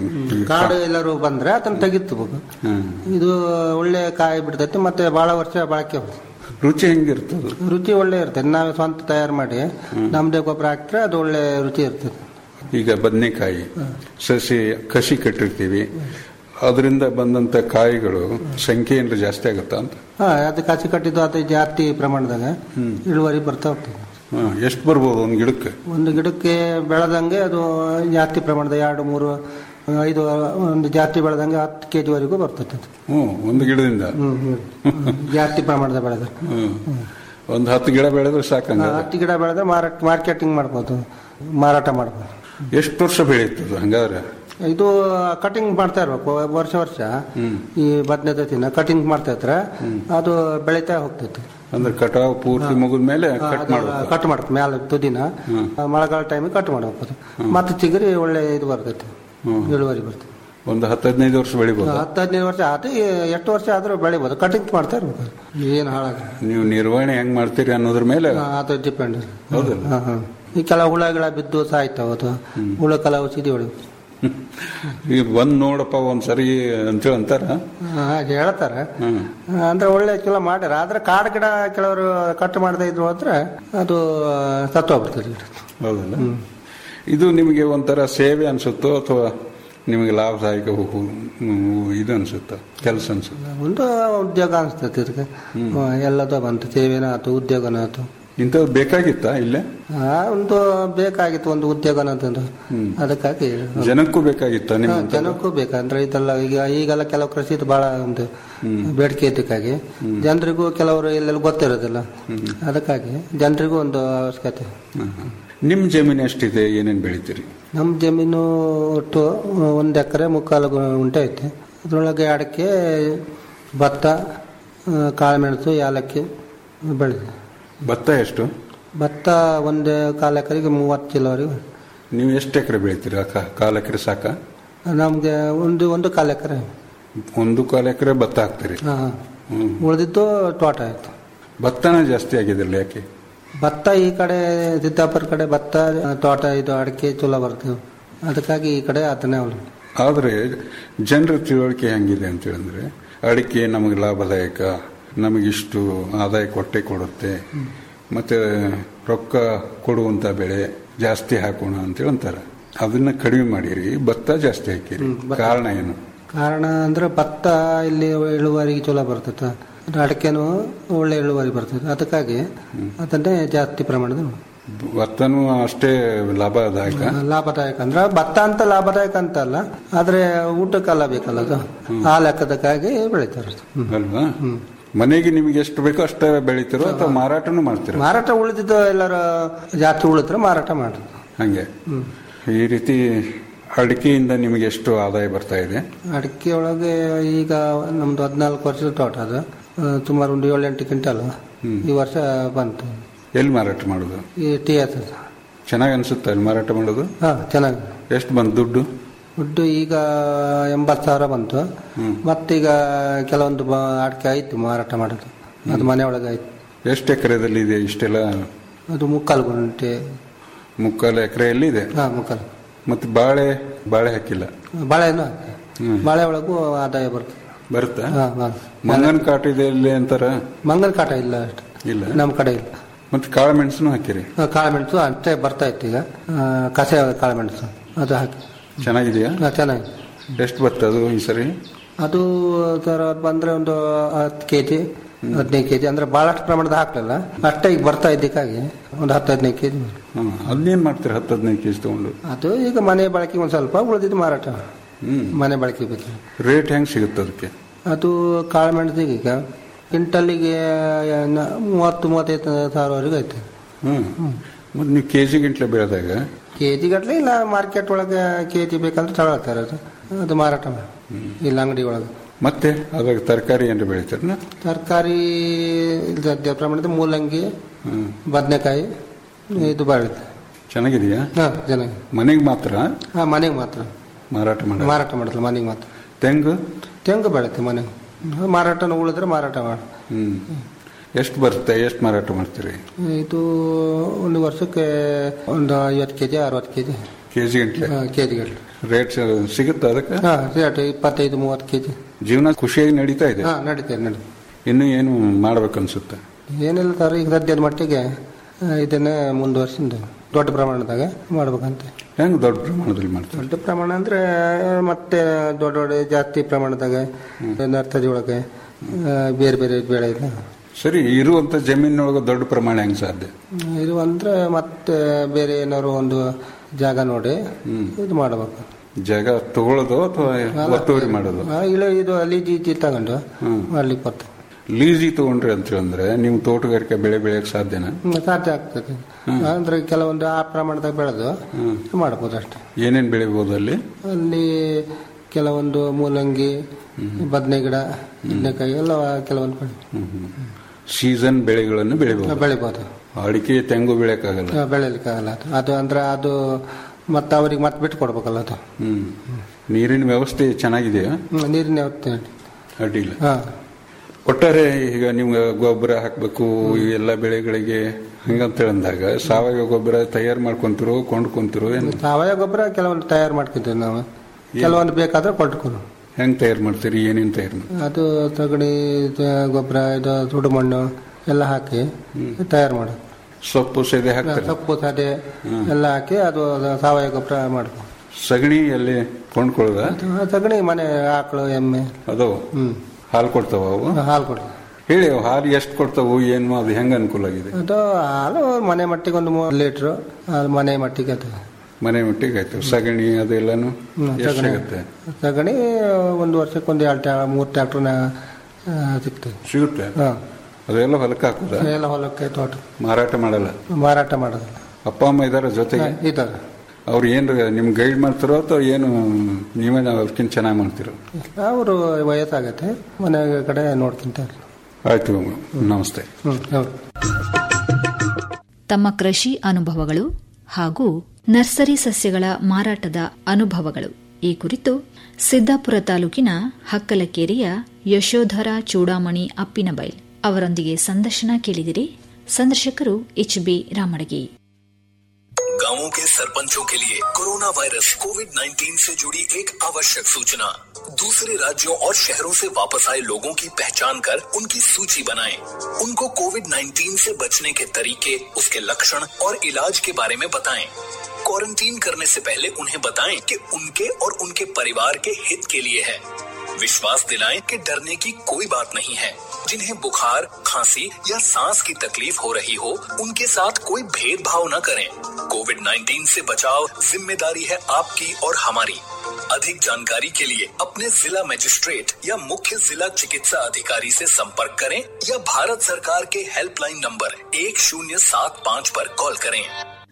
ಈ ಕಾಡು ಎಲ್ಲರೂ ಬಂದ್ರೆ ಅದನ್ನ ತೆಗಿತ್ಬೇಕು ಹ್ಮ್. ಇದು ಒಳ್ಳೆ ಕಾಯಿ ಬಿಡ್ತೈತೆ ಮತ್ತೆ ಬಹಳ ವರ್ಷ ಬಾಳಿಕೆ ಬರ್ತದೆ ರುಚಿ ಹೆಂಗಿರ್ತದೆ ರುಚಿ ಒಳ್ಳೆ ಇರ್ತದೆ ನಾವೇ ಸ್ವಂತ ತಯಾರು ಮಾಡಿ ನಮ್ದೇ ಗೊಬ್ಬರ ಹಾಕಿದ್ರೆ ಅದು ಒಳ್ಳೆ ರುಚಿ ಇರ್ತದೆ ಈಗ ಬದನೆಕಾಯಿ ಸಸಿ ಕಸಿ ಕಟ್ಟಿರ್ತೀವಿ ಅದರಿಂದ ಬಂದಂತ ಕಾಯಿಗಳು ಸಂಖ್ಯೆ ಏನಾರ ಜಾಸ್ತಿ ಆಗುತ್ತಾ ಅಂತ ಹಾ ಅದು ಕಸಿ ಕಟ್ಟಿದ್ದು ಅದು ಜಾಸ್ತಿ ಪ್ರಮಾಣದಾಗ ಇಳುವರಿ ಬರ್ತಾ ಹೋಗ್ತದೆ ಹಾ, ಎಷ್ಟು ಬರ್ಬೋದು ಒಂದು ಗಿಡಕ್ಕೆ ಒಂದು ಗಿಡಕ್ಕೆ ಬೆಳೆದಂಗೆ ಅದು ಜಾಸ್ತಿ ಪ್ರಮಾಣದ ಎರಡು ಮೂರು ಐದು ಒಂದು ಜಾಸ್ತಿ ಬೆಳೆದಂಗೆ ಹತ್ತು ಕೆ ಜಿವರೆಗೂ ಬರ್ತದೆ ಅದು. ಹ್ಞೂ ಒಂದು ಗಿಡದಿಂದ ಹ್ಮ್, ಹ್ಮ್. ಜಾಸ್ತಿ ಪ್ರಮಾಣದ ಬೆಳೆದ ಹ್ಮ್ ಒಂದು ಹತ್ತು ಗಿಡ ಬೆಳೆದ್ರೆ ಸಾಕಂಗ ಹತ್ತು ಗಿಡ ಬೆಳೆದ್ರೆ ಮಾರಾಟ ಮಾರ್ಕೆಟಿಂಗ್ ಮಾಡ್ಬೋದು ಮಾರಾಟ ಮಾಡ್ಬೋದು ಎಷ್ಟು ವರ್ಷ ಬೆಳೆಯುತ್ತದೆ ಹಂಗಾದ್ರೆ ಇದು ಕಟಿಂಗ್ ಮಾಡ್ತಾ ಇರ್ಬೇಕು ವರ್ಷ ವರ್ಷ ಈ ಬದನೆ ತಿನ್ನ ಕಟಿಂಗ್ ಮಾಡ್ತಾ ಇದ್ರೆ ಅದು ಬೆಳೀತಾ ಹೋಗ್ತೈತೆ ಅಂದ್ರೆ ಕಟಾವು ಪೂರ್ತಿ ಮುಗಿದ ಮೇಲೆ ಕಟ್ ಮಾಡ್ಬೇಕು ಕಟ್ ಮಾಡ್ಬೇಕು ಮ್ಯಾಲ ತುದಿನ ಮಳೆಗಾಲ ಟೈಮಿಗೆ ಕಟ್ ಮಾಡ್ಬೇಕು ಅದು. ಮತ್ತೆ ಚಿಗರಿ ಒಳ್ಳೆ ಇದು ಬರ್ತೈತೆ ಇಳುವರಿ ಬರ್ತೈತೆ ಒಂದು ಹತ್ತು ಹದಿನೈದು ವರ್ಷ ಬೆಳಿಬೋದು ಹತ್ತು ಹದಿನೈದು ವರ್ಷ ಅದು ಎಷ್ಟು ವರ್ಷ ಆದ್ರೂ ಬೆಳಿಬೋದು ಕಟಿಂಗ್ ಮಾಡ್ತಾ ಇರ್ಬೇಕು ಏನು ಹಾಳಾಗ ನೀವು ನಿರ್ವಹಣೆ ಹೆಂಗ್ ಮಾಡ್ತೀರಿ ಅನ್ನೋದ್ರ ಮೇಲೆ ಅದು ಡಿಪೆಂಡ್ ಹೌದಲ್ಲ ಈ ಕೆಲವು ಹುಳಗಳ ಬಿದ್ದು ಸಾಯ್ತಾವ ಅದು ಹುಳ ಕೆಲವು ಸಿಡಿ ಹೊಡಿ ಈಗ ಬಂದ್ ನೋಡಪ್ಪ ಒಂದ್ ಸರಿ ಅಂತೇಳಿ ಅಂತಾರ ಹಾಗೆ ಹೇಳ್ತಾರೆ ಹ್ಮ್ ಅಂದ್ರೆ ಒಳ್ಳೆ ಕೆಲಸ ಮಾಡ್ಯಾರ ಆದ್ರೆ ಕಾಡು ಗಿಡ ಕೆಲವರು ಕಟ್ ಮಾಡದೇ ಇದ್ರು ಅಂದ್ರೆ ಅದು ಸತ್ತೋಗ್ಬಿಡ್ತದೆ ಗಿಡ ಹೌದಲ್ಲ ಇದು ನಿಮಗೆ ಒಂಥರ ಸೇವೆ ಅನ್ಸುತ್ತೋ ಅಥವಾ ನಿಮಗೆ ಲಾಭದಾಯಕ ಹು- ಹು- ಇದು ಅನ್ಸುತ್ತ ಕೆಲಸ ಅನ್ಸುತ್ತ ಒಂದು ಉದ್ಯೋಗ ಅನಿಸ್ತೈತೆ ಇದಕ್ಕೆ ಎಲ್ಲದೂ ಬಂತು ಸೇವೆನ ಆಯ್ತು ಉದ್ಯೋಗನ ಆಯ್ತು ಇಂಥದ್ದು ಬೇಕಾಗಿತ್ತಾ ಇಲ್ಲೇ ಆ, ಒಂದು ಬೇಕಾಗಿತ್ತು ಒಂದು ಉದ್ಯೋಗನ ಅಂತಂದು ಅದಕ್ಕಾಗಿ ಜನಕ್ಕೂ ಬೇಕಾಗಿತ್ತ ಹಾ, ನಿಮ್ಮ ಜನಕ್ಕೂ ಬೇಕಂದ್ರೆ ಇದೆಲ್ಲ ಈಗ ಈಗೆಲ್ಲ ಕೆಲವು ಕೃಷಿ ಬಹಳ ಒಂದು ಬೇಡಿಕೆ ಇದಕ್ಕಾಗಿ ಜನರಿಗೂ ಕೆಲವರು ಎಲ್ಲೆಲ್ಲ ಗೊತ್ತಿರೋದಿಲ್ಲ ಅದಕ್ಕಾಗಿ ಜನರಿಗೂ ಒಂದು ಅವಶ್ಯಕತೆ ನಿಮ್ ಜಮೀನು ಎಷ್ಟಿದೆ ಏನೇನ್ ಬೆಳಿತೀರಿ ನಮ್ಮ ಜಮೀನು ಒಟ್ಟು ಒಂದು ಎಕರೆ ಮುಕ್ಕಾಲು ಗು- ಗುಂಟೆ ಐತೆ ಅದರೊಳಗೆ ಅಡಿಕೆ ಭತ್ತ ಆ, ಕಾಳುಮೆಣಸು ಯಾಲಕ್ಕಿ ಬೆಳೆದಿದೆ ಭತ್ತ ಎಷ್ಟು ಭತ್ತ ಒಂದು ಕಾಲು ಎಕರೆಗೆ ಮೂವತ್ತು ಕಿಲೋವರೆಗೂ ನೀವು ಎಷ್ಟು ಎಕರೆ ಬೆಳಿತೀರಿ ಆ ಕಾ- ಕಾಲ್ ಎಕರೆ ಸಾಕ ನಮಗೆ ಒಂದು ಒಂದು ಕಾಲು ಎಕರೆ ಒಂದು ಕಾಲ್ ಎಕರೆ ಭತ್ತ ಹಾಕ್ತೀರಿ ಹಾಂ ಹ್ಮ್. ಉಳಿದಿದ್ದು ತೋಟ ಆಯ್ತು ಭತ್ತನ ಜಾಸ್ತಿ ಆಗಿದ್ರಲ್ಲ ಯಾಕೆ ಭತ್ತ ಈ ಕಡೆ ಸಿದ್ದಾಪುರ ಕಡೆ ಭತ್ತ ತೋಟ ಇದು ಅಡಿಕೆ ಚಲೋ ಬರ್ತವೆ ಅದಕ್ಕಾಗಿ ಈ ಕಡೆ ಅದನ್ನೇ ಅವಳು ಆದ್ರೆ ಜನರ ತಿಳುವಳಿಕೆ ಹೆಂಗಿದೆ ಅಂತ ಹೇಳಿದ್ರೆ ಅಡಿಕೆ ನಮಗೆ ಲಾಭದಾಯಕ ನಮಗಿಷ್ಟು ಆದಾಯ ಕೊಟ್ಟೆ ಕೊಡುತ್ತೆ ಮತ್ತೆ ರೊಕ್ಕ ಕೊಡುವಂತ ಬೆಳೆ ಜಾಸ್ತಿ ಹಾಕೋಣ ಅಂತೇಳಿ ಅಂತಾರೆ ಅದನ್ನ ಕಡಿಮೆ ಮಾಡಿರಿ ಭತ್ತ ಜಾಸ್ತಿ ಹಾಕಿರಿ ಕಾರಣ ಏನು ಕಾರಣ ಅಂದ್ರೆ ಭತ್ತ ಇಲ್ಲಿ ಇಳುವರಿಗೆ ಚಲೋ ಬರ್ತೈತೆ ಅಡಿಕೆನೂ ಒಳ್ಳೆ ಇಳುವರಿ ಬರ್ತದೆ ಅದಕ್ಕಾಗಿ ಅದನ್ನೇ ಜಾಸ್ತಿ ಪ್ರಮಾಣದ ಭತ್ತನೂ ಅಷ್ಟೇ ಲಾಭದಾಯಕ ಲಾಭದಾಯಕ ಅಂದ್ರೆ ಭತ್ತ ಅಂತ ಲಾಭದಾಯಕ ಅಂತ ಅಲ್ಲ ಆದ್ರೆ ಊಟಕ್ಕೆಲ್ಲ ಬೇಕಲ್ಲ ಅದು ಆ ಲೆಕ್ಕದಕ್ಕಾಗಿ ಬೆಳಿತಾರೆ ಹ್ಮ್. ಅಲ್ವಾ ಮನೆಗೆ ನಿಮಗೆ ಎಷ್ಟು ಬೇಕೋ ಅಷ್ಟೇ ಬೆಳಿತಿರೋ ಅಥವಾ ಮಾರಾಟನೂ ಮಾಡ್ತೀರ ಮಾರಾಟ ಉಳಿದಿದ್ದು ಎಲ್ಲರೂ ಜಾಸ್ತಿ ಉಳಿದ್ರೆ ಮಾರಾಟ ಮಾಡಿ ಹಂಗೆ ಈ ರೀತಿ ಅಡಿಕೆಯಿಂದ ನಿಮಗೆ ಎಷ್ಟು ಆದಾಯ ಬರ್ತಾ ಇದೆ ಅಡಿಕೆ ಒಳಗೆ ಈಗ ನಮ್ದು ಹದಿನಾಲ್ಕು ವರ್ಷದ ತೋಟ ಅದು ಆ, ಸುಮಾರು ಒಂದು ಏಳೆಂಟು ಕ್ವಿಂಟಲ್ ಈ ವರ್ಷ ಬಂತು ಎಲ್ಲಿ ಮಾರಾಟ ಮಾಡೋದು ಈ ಟಿ ಎಸ್ ಚೆನ್ನಾಗಿ ಅನ್ಸುತ್ತೆ ಅಲ್ಲಿ ಮಾರಾಟ ಮಾಡೋದು ಹಾ ಚೆನ್ನಾಗಿ ಎಷ್ಟು ಬಂತು ದುಡ್ಡು ದುಡ್ಡು ಈಗ ಎಂಬತ್ತು ಸಾವಿರ ಬಂತು ಮತ್ತೀಗ ಕೆಲವೊಂದು ಬ- ಅಡಿಕೆ ಆಯ್ತು ಮಾರಾಟ ಮಾಡೋದು ಅದು ಮನೆ ಒಳಗೆ ಆಯ್ತು ಎಷ್ಟು ಎಕರೆದಲ್ಲಿ ಇದೆ ಇಷ್ಟೆಲ್ಲ ಅದು ಮುಕ್ಕಾಲು ಗುಂಟೆ ಮುಕ್ಕಾಲು ಎಕರೆಯಲ್ಲಿ ಇದೆ ಹಾ ಮುಕ್ಕಾಲು ಮತ್ತೆ ಬಾಳೆ ಬಾಳೆ ಹಾಕಿಲ್ಲ ಬಾಳೆನೂ ಹಾಕಿ ಬಾಳೆ ಒಳಗೂ ಆದಾಯ ಬರ್ತದೆ ಬರುತ್ತಾ ಹಾ ಹಾ ಮಂಗನ ಕಾಟ ಇದೆ ಇಲ್ಲಿ ಅಂತಾರ ಮಂಗನ ಕಾಟ ಇಲ್ಲ ಅಷ್ಟು ಇಲ್ಲ ನಮ್ಮ ಕಡೆ ಇಲ್ಲ ಮತ್ತೆ ಕಾಳು ಮೆಣಸನ್ನು ಹಾಕಿರಿ ಆ, ಕಾಳುಮೆಣಸು ಅಷ್ಟೇ ಬರ್ತಾ ಇತ್ತು ಈಗ ಆ, ಕಸೆ ಕಾಳುಮೆಣಸು ಅದು ಹಾಕಿ ಚೆನ್ನಾಗಿದೆಯಾ ಆ, ಚೆನ್ನಾಗಿ ಎಷ್ಟು ಬರ್ತದೆ ಅದು ಈ ಸರಿ ಅದು ಸರ್ ಅದು ಬಂದ್ರೆ ಒಂದು ಹತ್ತು ಕೆ ಜಿ ಹದಿನೈದು ಕೆ ಜಿ ಅಂದ್ರೆ ಬಹಳಷ್ಟು ಪ್ರಮಾಣದ ಹಾಕ್ಲಿಲ್ಲ ಅಷ್ಟೇ ಈಗ ಬರ್ತಾ ಇದ್ದಕ್ಕಾಗಿ ಒಂದು ಹತ್ತು ಹದಿನೈದು ಕೆ ಜಿ ಹ್ಮ್ ಅದನ್ನೇನ್ ಮಾಡ್ತೀರಿ ಹತ್ತು ಹದಿನೈದು ಕೆಜಿ ತಗೊಂಡು ಅದು ಈಗ ಮನೆ ಬಳಕೆಗೆ ಒಂದು ಸ್ವಲ್ಪ ಉಳಿದಿದ್ದು ಮಾರಾಟ ಹ್ಮ್ ಮನೆ ಬಳಕೆ ಬೇಕು ರೇಟ್ ಹೆಂಗ್ ಸಿಗುತ್ತೆ ಅದಕ್ಕೆ ಅದು ಕಾಳುಮೆಣಸಿಗೆ ಈಗ ಕ್ವಿಂಟಲ್ಲಿಗೆ ನ- ಮೂವತ್ತು ಮೂವತ್ತೈದು ಸಾವಿರವರೆಗೂ ಐತೆ ಹ್ಮ್ ಮತ್ತೆ ನೀವು ಕೆಜಿ ಗಂಟ್ಲೆ ಬೆಳೆದಾಗ ಕೆ ಜಿ ಗಟ್ಟಲೆ ಇಲ್ಲ ಮಾರ್ಕೆಟ್ ಒಳಗೆ ಕೆ ಜಿ ಬೇಕಂದ್ರೆ ತಗೊಳ್ತಾರೆ ಅದು ಅದು ಮಾರಾಟ ಮಾಡಿ ಇಲ್ಲ ಅಂಗಡಿ ಒಳಗೆ ಮತ್ತೆ ಅದ್ರಾಗ ತರಕಾರಿ ಏನಾರ ಬೆಳಿತಾರನ ತರಕಾರಿ ಸದ್ಯ ಪ್ರಮಾಣದ ಮೂಲಂಗಿ ಹ್ಮ್ ಬದನೆಕಾಯಿ ಇದು ಬೆಳೆಯುತ್ತೆ ಚೆನ್ನಾಗಿದೆಯಾ ಹಾಂ ಚೆನ್ನಾಗಿ ಮನೆಗೆ ಮಾತ್ರ ಹಾಂ ಮನೆಗೆ ಮಾತ್ರ ಮಾರಾಟ ಮಾಡ ಮಾರಾಟ ಮಾಡೋದು ಮನೆಗೆ ಮಾತ್ರ ತೆಂಗು ತೆಂಗು ಬೆಳೆಯುತ್ತೆ ಮನೆಗೆ ಮಾರಾಟನ ಉಳಿದ್ರೆ ಮಾರಾಟ ಮಾಡಿ ಹ್ಮ್ ಎಷ್ಟು ಬರುತ್ತೆ ಎಷ್ಟು ಮಾರಾಟ ಮಾಡ್ತೀರಿ ಇದು ಒಂದು ವರ್ಷಕ್ಕೆ ಒಂದು ಐವತ್ತು ಕೆ ಜಿ ಅರವತ್ತು ಕೆ ಜಿ ಕೆಜಿ ಗಂಟ್ಲೆ ಕೆ ಜಿಗಳು ರೇಟ್ ಸಿಗುತ್ತೆ ಅದಕ್ಕೆ ಹಾಂ ರೇಟ್ ಇಪ್ಪತ್ತೈದು ಮೂವತ್ತು ಕೆ ಜಿ ಜೀವನ ಖುಷಿಯಾಗಿ ನಡೀತಾ ಇದೆ ಹಾಂ ನಡೀತದೆ ನಡೀತದೆ ಇನ್ನು ಏನು ಮಾಡ್ಬೇಕನ್ಸುತ್ತೆ ಏನಿಲ್ಲ ಸರ್ ಈಗ ಸದ್ಯದ ಮಟ್ಟಿಗೆ ಆ, ಇದನ್ನೇ ಮುಂದುವರ್ಸಿಂದ ದೊಡ್ಡ ಪ್ರಮಾಣದಾಗ ಮಾಡ್ಬೇಕಂತ ಹೆಂಗ್ ದೊಡ್ಡ ಪ್ರಮಾಣದಲ್ಲಿ ಮಾಡ್ತಾರೆ ದೊಡ್ಡ ಪ್ರಮಾಣ ಅಂದ್ರೆ ಮತ್ತೆ ದೊಡ್ಡ ದೊಡ್ಡ ಜಾಸ್ತಿ ಪ್ರಮಾಣದಾಗ ನರ್ತದಿ ಒಳಗೆ ಆ, ಬೇರೆ ಬೇರೆ ಬೆಳೆ ಇಲ್ಲ ಸರಿ ಇರುವಂತ ಜಮೀನೊಳಗೆ ದೊಡ್ಡ ಪ್ರಮಾಣ ಹೆಂಗ್ ಸಾಧ್ಯ ಇದು ಅಂದ್ರೆ ಮತ್ತೆ ಬೇರೆ ಏನಾದ್ರು ಒಂದು ಜಾಗ ನೋಡಿ ಇದು ಮಾಡಬೇಕು ಜಾಗ ತಗೊಳ್ಳೋದು ಅಥವಾ ಒತ್ತುವರಿ ಮಾಡೋದು ಆ, ಇಲ್ಲ ಇದು ಅಲ್ಲಿ ಜಿ ತಗೊಂಡು ಮಾಡ್ಲಿಕ್ಕೆ ಬರ್ತದೆ ಲೀಸಿ ತಗೊಂಡ್ರಿ ಅಂತ ಹೇಳಿದ್ರೆ ನೀವು ತೋಟಗಾರಿಕೆ ಬೆಳೆ ಬೆಳೆಯಕ್ ಸಾಧ್ಯನಾ ಹ್ಮ್, ಸಾಧ್ಯ ಆಗ್ತದೆ ಅಂದ್ರೆ ಕೆಲವೊಂದು ಆ ಪ್ರಮಾಣದಾಗ ಬೆಳೆದು ಮಾಡ್ಬೋದು ಅಷ್ಟೇ ಏನೇನ್ ಬೆಳಿಬಹುದು ಅಲ್ಲಿ ಅಲ್ಲಿ ಕೆಲವೊಂದು ಮೂಲಂಗಿ ಬದನೆ ಗಿಡ ಬದನೆಕಾಯಿ ಎಲ್ಲ ಕೆಲವೊಂದು ಬೆಳೆ ಸೀಸನ್ ಬೆಳೆಗಳನ್ನು ಬೆಳಿಬಹುದು ಬೆಳಿಬೋದು ಅಡಿಕೆ ತೆಂಗು ಬೆಳೆಯಕ್ಕಾಗಲ್ಲ ಆ, ಬೆಳಿಲಿಕ್ಕಾಗಲ್ಲ ಅದು ಅದು ಅಂದ್ರೆ ಅದು ಮತ್ತೆ ಅವ್ರಿಗೆ ಮತ್ತೆ ಬಿಟ್ಟು ಕೊಡ್ಬೇಕಲ್ಲ ಅದು ಹ್ಮ್ ನೀರಿನ ವ್ಯವಸ್ಥೆ ಚೆನ್ನಾಗಿದೆಯಾ ಹ್ಮ್, ನೀರಿನ ವ್ಯವಸ್ಥೆ ಅಡ್ಡಿಲ್ಲ ಹಾ ಒಟ್ಟಾರೆ ಈಗ ನೀವು ಗೊಬ್ಬರ ಹಾಕ್ಬೇಕು ಈ ಎಲ್ಲ ಬೆಳೆಗಳಿಗೆ ಹಂಗಂತ ಅಂದಾಗ ಸಾವಯವ ಗೊಬ್ಬರ ತಯಾರು ಮಾಡ್ಕೊಂತಿರೋ ಕೊಂಡ್ಕೊಂತಿರೋ ಏನು ಸಾವಯವ ಗೊಬ್ಬರ ಕೆಲವೊಂದು ತಯಾರು ಮಾಡ್ತಿದ್ದೀವಿ ನಾವು ಕೆಲವೊಂದು ಬೇಕಾದ್ರೆ ಕೊಂಡ್ಕೊಂಡು ಹೆಂಗ್ ತಯಾರು ಮಾಡ್ತೀರಿ ಏನೇನ್ ತಯಾರು ಮಾಡ್ತೀರಿ ಅದು ತಗಡಿ ಇದು ಗೊಬ್ಬರ ಇದು ಸುಡು ಮಣ್ಣು ಎಲ್ಲ ಹಾಕಿ ತಯಾರು ಮಾಡೋದು ಸೊಪ್ಪು ಸೆದೆ ಹಾಕ್ತಾರೆ ಸೊಪ್ಪು ಸದೆ ಎಲ್ಲ ಹಾಕಿ ಅದು ಸಾವಯವ ಗೊಬ್ಬರ ಮಾಡ್ಬೋದು ಸಗಣಿ ಅಲ್ಲಿ ಕೊಂಡ್ಕೊಳ್ಳೋದ ಆ ಸಗಣಿ ಮನೆ ಆಕಳು ಎಮ್ಮೆ ಅದು ಹ್ಮ್ ಹಾಲು ಕೊಡ್ತಾವ ಅವು ಹಾಲು ಕೊಡ್ತೀವಿ ಹೇಳಿ ಅವು ಹಾಲು ಎಷ್ಟು ಕೊಡ್ತಾವು ಏನು ಅದು ಹೆಂಗ ಅನುಕೂಲ ಆಗಿದೆ ಅದು ಹಾಲು ಮನೆ ಮಟ್ಟಿಗೆ ಒಂದು ಮೂರು ಲೀಟ್ರು ಹಾಲು ಮನೆ ಮಟ್ಟಿಗೆ ಅದು ಮನೆ ಮಟ್ಟಿಗೆ ಆಯ್ತು ಸಗಣಿ ಅದೆಲ್ಲಾನು ಹ್ಮ್, ಎಷ್ಟು ಸಗಣಿ ಸಿಗುತ್ತೆ ಸಗಣಿ ಒಂದು ವರ್ಷಕ್ಕೆ ಒಂದು ಎರಡು ಟ್ಯಾ ಮೂರು ಟ್ಯಾಕ್ಟ್ರನ ಸಿಗ್ತದೆ ಸಿಗುತ್ತೆ ಹಾಂ ಅದೆಲ್ಲ ಹೊಲಕ್ಕೆ ಹಾಕುದ ಎಲ್ಲ ಹೊಲಕ್ಕೆ ತೋಟ ಮಾರಾಟ ಮಾಡಲ್ಲ ಮಾರಾಟ ಮಾಡೋದು ಅಪ್ಪ ಅಮ್ಮ ಇದಾರ ಜೊತೆಗೆ ಇದ್ದಾರೆ ಅವ್ರು ಏನು ನಿಮ್ ಗೈಡ್ ಮಾಡ್ತಾರೋ ಅಥವಾ ಏನು ನೀವೇ ಅವ್ರಕ್ಕಿಂತ ಚೆನ್ನಾಗಿ ಮಾಡ್ತಿರೋ ಅವರು ವಯಸ್ಸಾಗತ್ತೆ ಮನೆ ಕಡೆ ನೋಡ್ಕೊಂತಾರೆ ಆಯ್ತು ನಮಸ್ತೆ ಹ್ಞೂ ಹೌದು ತಮ್ಮ ಕೃಷಿ ಅನುಭವಗಳು ಹಾಗೂ ನರ್ಸರಿ ಸಸ್ಯಗಳ ಮಾರಾಟದ ಅನುಭವಗಳು ಈ ಕುರಿತು ಸಿದ್ದಾಪುರ ತಾಲೂಕಿನ ಹಕ್ಕಲಕೇರಿಯ ಯಶೋಧರ ಚೂಡಾಮಣಿ ಅಪ್ಪಿನಬೈಲ್ ಅವರೊಂದಿಗೆ ಸಂದರ್ಶನ ಕೇಳಿದಿರಿ ಸಂದರ್ಶಕರು ಎಚ್ ಬಿ ರಾಮಡಗಿ गांवों के सरपंचों के लिए कोरोना वायरस कोविड 19 से जुड़ी एक आवश्यक सूचना दूसरे राज्यों और शहरों से वापस आए लोगों की पहचान कर उनकी सूची बनाएं। उनको कोविड 19 से बचने के तरीके उसके लक्षण और इलाज के बारे में बताएं। क्वारंटीन करने से पहले उन्हें बताएं कि उनके और उनके परिवार के हित के लिए है विश्वास दिलाएं कि डरने की कोई बात नहीं है जिन्हें बुखार खांसी या सांस की तकलीफ हो रही हो उनके साथ कोई भेदभाव न करें कोविड 19 से बचाव जिम्मेदारी है आपकी और हमारी अधिक जानकारी के लिए अपने जिला मजिस्ट्रेट या मुख्य जिला चिकित्सा अधिकारी से संपर्क करें या भारत सरकार के हेल्पलाइन नंबर एक शून्य सात पाँच पर कॉल करें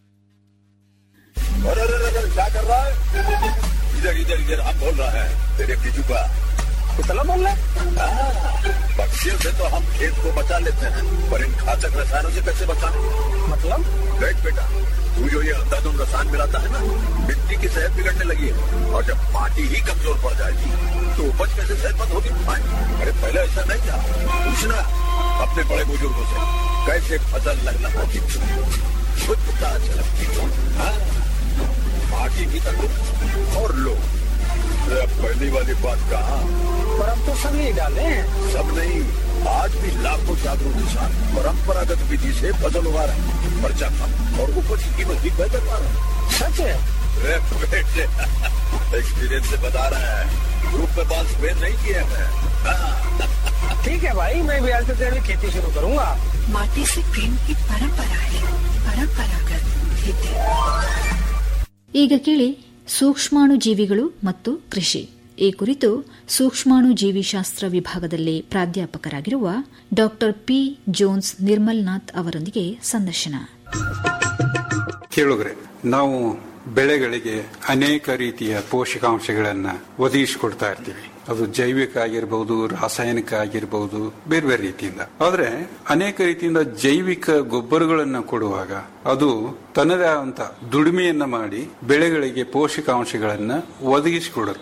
अरे अरे अरे अरे, क्या कर रहा है इधर इधर इधर हम बोल रहा है तेरे बीजू का कुतला बोल रहा है पक्षियों से तो हम खेत को बचा लेते हैं पर इन घातक रसायनों से कैसे बचाएं मतलब देख बेटा तू जो ये अंधाधुंध रसायन मिलाता है ना मिट्टी की सेहत बिगड़ने लगी है और जब माटी ही कमजोर पड़ जाएगी तो उपज कैसे सेहतमंद होगी हाँ, अरे पहले ऐसा नहीं था पूछना अपने बड़े बुजुर्गों से कैसे फसल लगना होती शुद्धता झलकती हाँ पार्टी भी तक और लोग अरे अब पहली वाली बात कहा पर हम तो सब यही डाले हैं सब नहीं आज भी लाखों जागरूक किसान परंपरागत विधि से फसल उगा रहे हैं खर्चा कम और उपज की कीमत भी बेहतर पा रहे हैं सच है अरे बेटे एक्सपीरियंस से बता रहे हैं ग्रुप में बाल स्प्रे नहीं किए हैं हाँ, ठीक है भाई मैं भी आज से तेरी खेती शुरू करूंगा माटी से प्रेम की परंपरा है परंपरागत खेती ಈಗ ಕೇಳಿ ಸೂಕ್ಷ್ಮಾಣು ಜೀವಿಗಳು ಮತ್ತು ಕೃಷಿ ಈ ಕುರಿತು ಸೂಕ್ಷ್ಮಾಣು ಜೀವಿಶಾಸ್ತ್ರ ವಿಭಾಗದಲ್ಲಿ ಪ್ರಾಧ್ಯಾಪಕರಾಗಿರುವ ಡಾಕ್ಟರ್ ಪಿ ಜೋನ್ಸ್ ನಿರ್ಮಲ್ನಾಥ್ ಅವರೊಂದಿಗೆ ಸಂದರ್ಶನ ಕೇಳುಗ್ರೆ ನಾವು ಬೆಳೆಗಳಿಗೆ ಅನೇಕ ರೀತಿಯ ಪೋಷಕಾಂಶಗಳನ್ನ ಒದಗಿಸಿಕೊಡ್ತಾ ಇರ್ತೀವಿ ಅದು ಜೈವಿಕ ಆಗಿರ್ಬಹುದು ರಾಸಾಯನಿಕ ಆಗಿರ್ಬಹುದು ಬೇರೆ ಬೇರೆ ರೀತಿಯಿಂದ ಆದ್ರೆ ಅನೇಕ ರೀತಿಯಿಂದ ಜೈವಿಕ ಗೊಬ್ಬರಗಳನ್ನ ಕೊಡುವಾಗ ಅದು ತನ್ನದೇ ಆದಂತ ದುಡಿಮೆಯನ್ನ ಮಾಡಿ ಬೆಳೆಗಳಿಗೆ ಪೋಷಕಾಂಶಗಳನ್ನ ಒದಗಿಸಿಕೊಡುತ್ತೆ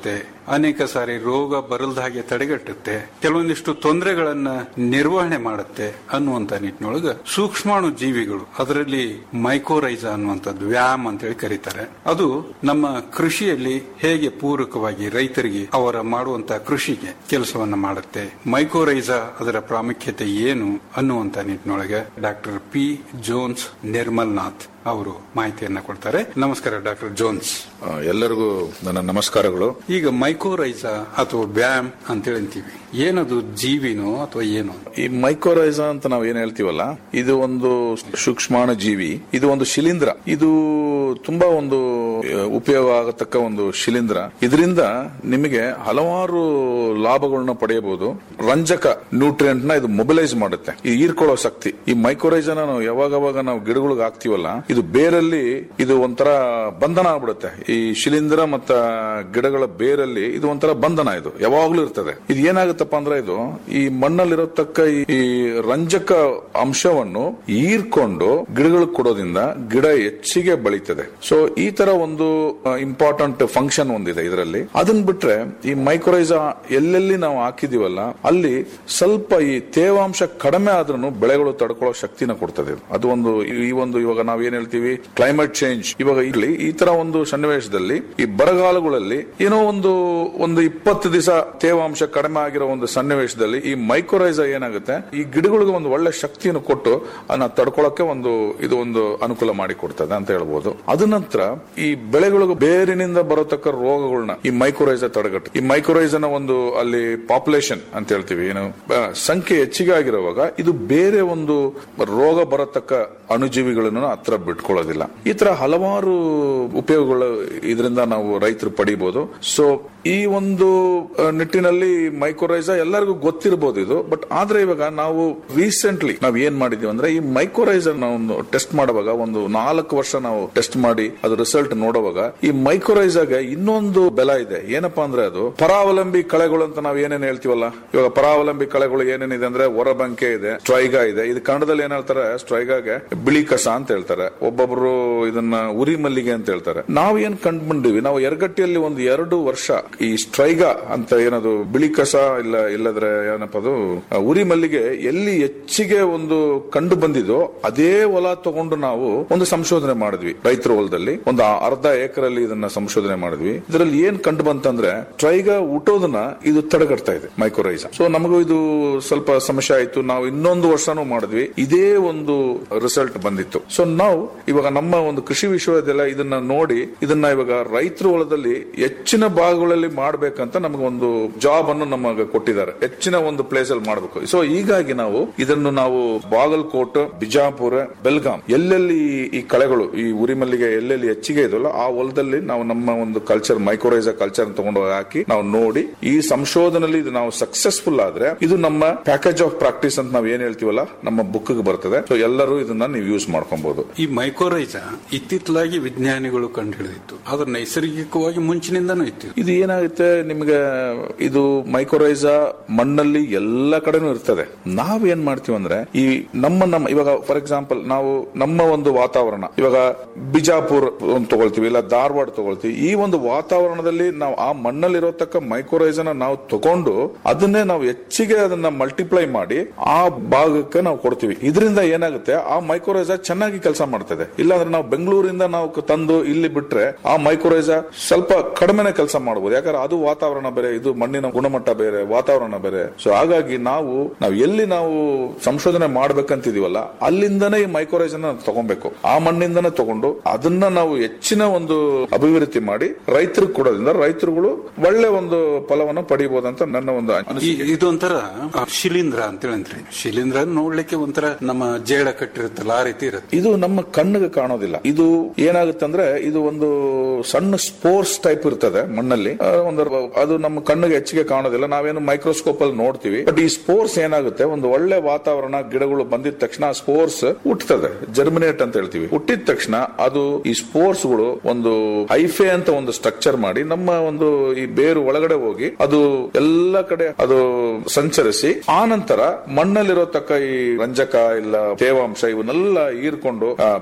ಅನೇಕ ಸಾರಿ ರೋಗ ಬರಲ್ದ ಹಾಗೆ ತಡೆಗಟ್ಟುತ್ತೆ ಕೆಲವೊಂದಿಷ್ಟು ತೊಂದರೆಗಳನ್ನ ನಿರ್ವಹಣೆ ಮಾಡುತ್ತೆ ಅನ್ನುವಂತ ನಿಟ್ಟಿನೊಳಗ ಸೂಕ್ಷ್ಮಾಣು ಜೀವಿಗಳು ಅದರಲ್ಲಿ ಮೈಕೋರೈಸಾ ಅನ್ನುವಂಥದ್ದು ವ್ಯಾಮ್ ಅಂತೇಳಿ ಕರೀತಾರೆ ಅದು ನಮ್ಮ ಕೃಷಿಯಲ್ಲಿ ಹೇಗೆ ಪೂರಕವಾಗಿ ರೈತರಿಗೆ ಅವರ ಮಾಡುವಂತ ಕೃಷಿಗೆ ಕೆಲಸವನ್ನ ಮಾಡುತ್ತೆ ಮೈಕೋರೈಸಾ ಅದರ ಪ್ರಾಮುಖ್ಯತೆ ಏನು ಅನ್ನುವಂತ ನಿಟ್ಟಿನೊಳಗೆ doctor P Jones Nirmal Nath ಅವರು ಮಾಹಿತಿಯನ್ನ ಕೊಡ್ತಾರೆ ನಮಸ್ಕಾರ ಡಾಕ್ಟರ್ ಜೋನ್ಸ್ ಆ, ಎಲ್ಲರಿಗೂ ನನ್ನ ನಮಸ್ಕಾರಗಳು ಈಗ ಮೈಕೋರೈಸಾ ಅಥವಾ ಬ್ಯಾಮ್ ಅಂತೇಳಿ ಅಂತೀವಿ ಏನದು ಜೀವಿನೋ ಅಥವಾ ಏನು ಈ ಮೈಕೋರೈಸಾ ಅಂತ ನಾವು ಏನ್ ಹೇಳ್ತೀವಲ್ಲ ಇದು ಒಂದು ಸೂಕ್ಷ್ಮಾಣು ಜೀವಿ ಇದು ಒಂದು ಶಿಲೀಂಧ್ರ ಇದು ತುಂಬಾ ಒಂದು ಆ, ಉಪಯೋಗ ಆಗತಕ್ಕ ಒಂದು ಶಿಲೀಂಧ್ರ ಇದರಿಂದ ನಿಮಗೆ ಹಲವಾರು ಲಾಭಗಳನ್ನ ಪಡೆಯಬಹುದು ರಂಜಕ ನ್ಯೂಟ್ರಿಯೆಂಟ್ ನ ಇದು ಮೊಬಿಲೈಸ್ ಮಾಡುತ್ತೆ ಈ ಹೀರ್ಕೊಳ್ಳೋ ಶಕ್ತಿ ಈ ಮೈಕೋರೈಸನ ನಾವು ಯಾವಾಗವಾಗ ನಾವು ಗಿಡಗಳಿಗೆ ಹಾಕ್ತಿವಲ್ಲ ಇದು ಬೇರಲ್ಲಿ ಇದು ಒಂಥರ ಬಂಧನ ಆಗ್ಬಿಡುತ್ತೆ ಈ ಶಿಲೀಂಧ್ರ ಮತ್ತ ಗಿಡಗಳ ಬೇರಲ್ಲಿ ಇದು ಒಂಥರ ಬಂಧನ ಇದು ಯಾವಾಗ್ಲೂ ಇರ್ತದೆ ಇದು ಏನಾಗುತ್ತಪ್ಪ ಅಂದ್ರೆ ಇದು ಈ ಮಣ್ಣಲ್ಲಿರತಕ್ಕ ಈ- ಈ ರಂಜಕ ಅಂಶವನ್ನು ಹೀರ್ಕೊಂಡು ಗಿಡಗಳಿಗೆ ಕೊಡೋದ್ರಿಂದ ಗಿಡ ಹೆಚ್ಚಿಗೆ ಬೆಳೀತದೆ ಸೊ ಈ ತರ ಒಂದು ಇಂಪಾರ್ಟೆಂಟ್ ಫಂಕ್ಷನ್ ಒಂದಿದೆ ಇದರಲ್ಲಿ ಅದನ್ನ ಬಿಟ್ರೆ ಈ ಮೈಕ್ರೋರೈಸಾ ಎಲ್ಲೆಲ್ಲಿ ನಾವು ಹಾಕಿದೀವಲ್ಲ ಅಲ್ಲಿ ಸ್ವಲ್ಪ ಈ ತೇವಾಂಶ ಕಡಿಮೆ ಆದ್ರೂ ಬೆಳೆಗಳು ತಡ್ಕೊಳ್ಳೋ ಶಕ್ತಿನ ಕೊಡ್ತದೆ ಇದು. ಅದು ಒಂದು ಈ ಒಂದು ಇವಾಗ ನಾವ್ ಏನ್ ಹೇಳ್ತೀವಿ ಕ್ಲೈಮೇಟ್ ಚೇಂಜ್ ಇವಾಗ ಇಲ್ಲಿ ಈ ತರ ಒಂದು ಸನ್ನಿವೇಶದಲ್ಲಿ ಈ ಬರಗಾಲಗಳಲ್ಲಿ ಏನೋ ಒಂದು ಒಂದು ಇಪ್ಪತ್ತು ದಿವಸ ತೇವಾಂಶ ಕಡಿಮೆ ಆಗಿರೋ ಒಂದು ಸನ್ನಿವೇಶದಲ್ಲಿ ಈ ಮೈಕ್ರೋರೈಸಾ ಏನಾಗುತ್ತೆ ಈ ಗಿಡಗಳಿಗೆ ಒಂದು ಒಳ್ಳೆ ಶಕ್ತಿಯನ್ನು ಕೊಟ್ಟು ಅದನ್ನ ತಡ್ಕೊಳಕ್ಕೆ ಒಂದು ಇದು ಒಂದು ಅನುಕೂಲ ಮಾಡಿ ಕೊಡ್ತದೆ ಅಂತ ಹೇಳ್ಬೋದು ಅದ ನಂತರ ಈ ಬೆಳೆಗಳಿಗೆ ಬೇರಿನಿಂದ ಬರತಕ್ಕ ರೋಗಗಳನ್ನ ಈ ಮೈಕ್ರೋರೈಸಾ ತಡೆಗಟ್ಟು ಈ ಮೈಕ್ರೋರೈಸನ ಒಂದು ಅಲ್ಲಿ ಪಾಪ್ಯುಲೇಷನ್ ಅಂತ ಹೇಳ್ತೀವಿ ಏನು ಆ, ಸಂಖ್ಯೆ ಹೆಚ್ಚಿಗೆ ಆಗಿರುವಾಗ ಇದು ಬೇರೆ ಒಂದು ರೋಗ ಬರತಕ್ಕ ಅಣುಜೀವಿಗಳನ್ನು ಹತ್ರ ಬಿಟ್ಕೊಳ್ಳೋದಿಲ್ಲ ಈ ತರ ಹಲವಾರು ಉಪಯೋಗಗಳು ಇದರಿಂದ ನಾವು ರೈತರು ಪಡಿಬಹುದು ಸೊ ಈ ಒಂದು ಆ, ನಿಟ್ಟಿನಲ್ಲಿ ಮೈಕ್ರೋರೈಸಾ ಎಲ್ಲರಿಗೂ ಗೊತ್ತಿರಬಹುದು ಇದು ಬಟ್ ಆದ್ರೆ ಇವಾಗ ನಾವು ರೀಸೆಂಟ್ಲಿ ನಾವ್ ಏನ್ ಮಾಡಿದೀವಿ ಅಂದ್ರೆ ಈ ಮೈಕ್ರೋರೈಸಾ ನಾವು ಟೆಸ್ಟ್ ಮಾಡುವಾಗ ಒಂದು ನಾಲ್ಕು ವರ್ಷ ನಾವು ಟೆಸ್ಟ್ ಮಾಡಿ ಅದು ರಿಸಲ್ಟ್ ನೋಡುವಾಗ ಈ ಮೈಕ್ರೋರೈಸಾಗೆ ಇನ್ನೊಂದು ಬೆಲ ಇದೆ ಏನಪ್ಪಾ ಅಂದ್ರೆ ಅದು ಪರಾವಲಂಬಿ ಕಳೆಗಳು ಅಂತ ನಾವ್ ಏನೇನ್ ಹೇಳ್ತೀವಲ್ಲ ಇವಾಗ ಪರಾವಲಂಬಿ ಕಳೆಗಳು ಏನೇನಿದೆ ಅಂದ್ರೆ ಹೊರಬಂಕೆ ಇದೆ ಸ್ಟ್ರೈಗಾ ಇದೆ ಇದು ಕನ್ನಡದಲ್ಲಿ ಏನ್ ಹೇಳ್ತಾರೆ ಸ್ಟ್ರೈಗಾಗೆ ಬಿಳಿ ಕಸ ಅಂತ ಹೇಳ್ತಾರೆ ಒಬ್ಬೊಬ್ರು ಇದನ್ನ ಉರಿ ಮಲ್ಲಿಗೆ ಅಂತ ಹೇಳ್ತಾರೆ ನಾವ್ ಏನ್ ಕಂಡ್ಬಂದಿವಿ ನಾವು ಎರಗಟ್ಟಿಯಲ್ಲಿ ಒಂದು ಎರಡು ವರ್ಷ ಈ ಸ್ಟ್ರೈಗಾ ಅಂತ ಏನದು ಬಿಳಿ ಕಸ ಇಲ್ಲ ಇಲ್ಲದ್ರೆ ಏನಪ್ಪ ಅದು ಆ, ಉರಿ ಮಲ್ಲಿಗೆ ಎಲ್ಲಿ ಹೆಚ್ಚಿಗೆ ಒಂದು ಕಂಡು ಬಂದಿದೋ ಅದೇ ಹೊಲ ತಗೊಂಡು ನಾವು ಒಂದು ಸಂಶೋಧನೆ ಮಾಡಿದ್ವಿ ರೈತರ ಹೊಲದಲ್ಲಿ ಒಂದು ಅರ್ಧ ಎಕರಲ್ಲಿ ಇದನ್ನ ಸಂಶೋಧನೆ ಮಾಡಿದ್ವಿ ಇದರಲ್ಲಿ ಏನ್ ಕಂಡು ಬಂತಂದ್ರೆ ಟ್ರೈಗಾ ಹುಟ್ಟೋದನ್ನ ಇದು ತಡೆಗಟ್ತಾ ಇದೆ ಮೈಕ್ರೋರೈಸಾ ಸೊ ನಮಗೂ ಇದು ಸ್ವಲ್ಪ ಸಮಸ್ಯೆ ಆಯ್ತು ನಾವು ಇನ್ನೊಂದು ವರ್ಷನೂ ಮಾಡಿದ್ವಿ ಇದೇ ಒಂದು ರಿಸಲ್ಟ್ ಬಂದಿತ್ತು ಸೊ ನಾವು ಇವಾಗ ನಮ್ಮ ಒಂದು ಕೃಷಿ ವಿಶ್ವವಿದ್ಯಾಲಯ ಇದನ್ನ ನೋಡಿ ಇದನ್ನ ಇವಾಗ ರೈತರ ಹೊಲದಲ್ಲಿ ಹೆಚ್ಚಿನ ಭಾಗಗಳಲ್ಲಿ ಮಾಡ್ಬೇಕಂತ ನಮಗೆ ಒಂದು ಜಾಬ್ ಅನ್ನು ನಮಗೆ ಕೊಟ್ಟಿದ್ದಾರೆ ಹೆಚ್ಚಿನ ಒಂದು ಪ್ಲೇಸ್ ಅಲ್ಲಿ ಮಾಡಬೇಕು ಸೊ ಹೀಗಾಗಿ ನಾವು ಇದನ್ನು ನಾವು ಬಾಗಲಕೋಟ್ ಬಿಜಾಪುರ ಬೆಲ್ಗಾಂ ಎಲ್ಲೆಲ್ಲಿ ಈ ಕಳೆಗಳು ಈ ಉರಿ ಮಲ್ಲಿಗೆ ಎಲ್ಲೆಲ್ಲಿ ಹೆಚ್ಚಿಗೆ ಇದಲ್ಲ ಆ ಹೊಲದಲ್ಲಿ ನಾವು ನಮ್ಮ ಒಂದು ಕಲ್ಚರ್ ಮೈಕ್ರೋರೈಸಾ ಕಲ್ಚರ್ ತಗೊಂಡು ಹೋಗಿ ಹಾಕಿ ನಾವು ನೋಡಿ ಈ ಸಂಶೋಧನೆಯಲ್ಲಿ ಇದು ನಾವು ಸಕ್ಸಸ್ಫುಲ್ ಆದ್ರೆ ಇದು ನಮ್ಮ ಪ್ಯಾಕೇಜ್ ಆಫ್ ಪ್ರಾಕ್ಟೀಸ್ ಅಂತ ನಾವು ಏನ್ ಹೇಳ್ತೀವಲ್ಲ ನಮ್ಮ ಬುಕ್ ಬರ್ತದೆ ಸೊ ಎಲ್ಲರೂ ಇದನ್ನ ನೀವು ಯೂಸ್ ಮಾಡ್ಕೊಬಹುದು ಈ ಮೈಕೋರೈಸಾ ಇತ್ತಿತ್ತಲಾಗಿ ವಿಜ್ಞಾನಿಗಳು ಕಂಡುಹಿಡಿದಿತ್ತು ಆದ್ರೆ ನೈಸರ್ಗಿಕವಾಗಿ ಮುಂಚಿನಿಂದನೂ ಇತ್ತು ಇದು ಏನಾಗುತ್ತೆ ನಿಮಗೆ ಇದು ಮೈಕ್ರೋರೈಸಾ ಮಣ್ಣಲ್ಲಿ ಎಲ್ಲ ಕಡೆನೂ ಇರ್ತದೆ ನಾವ್ ಏನ್ ಮಾಡ್ತೀವಿ ಅಂದ್ರೆ ಈ ನಮ್ಮ ನಮ್ಮ ಇವಾಗ ಫಾರ್ ಎಕ್ಸಾಂಪಲ್ ನಾವು ನಮ್ಮ ಒಂದು ವಾತಾವರಣ ಇವಾಗ ಬಿಜಾಪುರ್ ಒಂದು ತಗೊಳ್ತೀವಿ ಇಲ್ಲ ಧಾರವಾಡ ತಗೊಳ್ತೀವಿ ಈ ಒಂದು ವಾತಾವರಣದಲ್ಲಿ ನಾವು ಆ ಮಣ್ಣಲ್ಲಿರತಕ್ಕ ಮೈಕ್ರೋರೈಸನ ನಾವು ತಗೊಂಡು ಅದನ್ನೇ ನಾವು ಹೆಚ್ಚಿಗೆ ಅದನ್ನ ಮಲ್ಟಿಪ್ಲೈ ಮಾಡಿ ಆ ಭಾಗಕ್ಕೆ ನಾವು ಕೊಡ್ತೀವಿ ಇದರಿಂದ ಏನಾಗುತ್ತೆ ಆ ಮೈಕ್ರೋರೈಸಾ ಚೆನ್ನಾಗಿ ಕೆಲಸ ಮಾಡ್ತದೆ ಇಲ್ಲಾಂದ್ರೆ ನಾವು ಬೆಂಗಳೂರಿಂದ ನಾವು ಕ- ತಂದು ಇಲ್ಲಿ ಬಿಟ್ರೆ ಆ ಮೈಕ್ರೋರೈಸಾ ಸ್ವಲ್ಪ ಕಡಿಮೆನೆ ಕೆಲಸ ಮಾಡಬಹುದು ಯಾಕಂದ್ರೆ ಅದು ವಾತಾವರಣ ಬೇರೆ ಇದು ಮಣ್ಣಿನ ಗುಣಮಟ್ಟ ಬೇರೆ ವಾತಾವರಣ ಬೇರೆ ಸೊ ಹಾಗಾಗಿ ನಾವು ನಾವು ಎಲ್ಲಿ ನಾವು ಸಂಶೋಧನೆ ಮಾಡ್ಬೇಕಂತಿದೀವಲ್ಲ ಅಲ್ಲಿಂದನೇ ಈ ಮೈಕ್ರೋರೈಸನ್ ತಗೊಬೇಕು ಆ ಮಣ್ಣಿಂದನೇ ತಗೊಂಡು ಅದನ್ನ ನಾವು ಹೆಚ್ಚಿನ ಒಂದು ಅಭಿವೃದ್ಧಿ ಮಾಡಿ ರೈತರಿಗೆ ಕೊಡೋದ್ರಿಂದ ರೈತರುಗಳು ಒಳ್ಳೆ ಒಂದು ಫಲವನ್ನು ಪಡಿಬಹುದಂತ ನನ್ನ ಒಂದು ಈ- ಅನಿಸಿಕೆ ಇದೊಂಥರ ಆ, ಶಿಲೀಂಧ್ರ ಅಂತೇಳಿ ಅಂತ್ರಿ ಶಿಲೀಂಧ್ರ ನೋಡ್ಲಿಕ್ಕೆ ಒಂಥರ ನಮ್ಮ ಜೇಡ ಕಟ್ಟಿರುತ್ತಲ್ಲ ಆ ರೀತಿ ಇರುತ್ತೆ ಇದು ನಮ್ಮ ಕಣ್ಣಿಗೆ ಕಾಣೋದಿಲ್ಲ ಇದು ಏನಾಗುತ್ತೆ ಅಂದ್ರೆ ಇದು ಒಂದು ಸಣ್ಣ ಸ್ಪೋರ್ಸ್ ಟೈಪ್ ಇರ್ತದೆ ಮಣ್ಣಲ್ಲಿ ಆ, ಒಂದು ಅದು ನಮ್ಮ ಕಣ್ಣಿಗೆ ಹೆಚ್ಚಿಗೆ ಕಾಣೋದಿಲ್ಲ ನಾವೇನು ಮೈಕ್ರೋಸ್ಕೋಪ್ ಅಲ್ಲಿ ನೋಡ್ತೀವಿ ಬಟ್ ಈ ಸ್ಪೋರ್ಸ್ ಏನಾಗುತ್ತೆ ಒಂದು ಒಳ್ಳೆ ವಾತಾವರಣ ಗಿಡಗಳು ಬಂದಿದ ತಕ್ಷಣ ಸ್ಪೋರ್ಸ್ ಹುಟ್ಟುತ್ತದೆ ಜರ್ಮಿನೇಟ್ ಅಂತ ಹೇಳ್ತೀವಿ ಹುಟ್ಟಿದ ತಕ್ಷಣ ಅದು ಈ ಸ್ಪೋರ್ಸ್ ಗಳು ಒಂದು ಹೈಫೆ ಅಂತ ಒಂದು ಸ್ಟ್ರಕ್ಚರ್ ಮಾಡಿ ನಮ್ಮ ಒಂದು ಈ ಬೇರು ಒಳಗಡೆ ಹೋಗಿ ಅದು ಎಲ್ಲ ಕಡೆ ಅದು ಸಂಚರಿಸಿ ಆ ನಂತರ ಮಣ್ಣಲ್ಲಿರೋ ತಕ್ಕ ಈ ರಂಜಕ ಇಲ್ಲ ತೇವಾಂಶ ಇವನ್ನೆಲ್ಲ ಹೀರ್ಕೊಂಡು ಆ,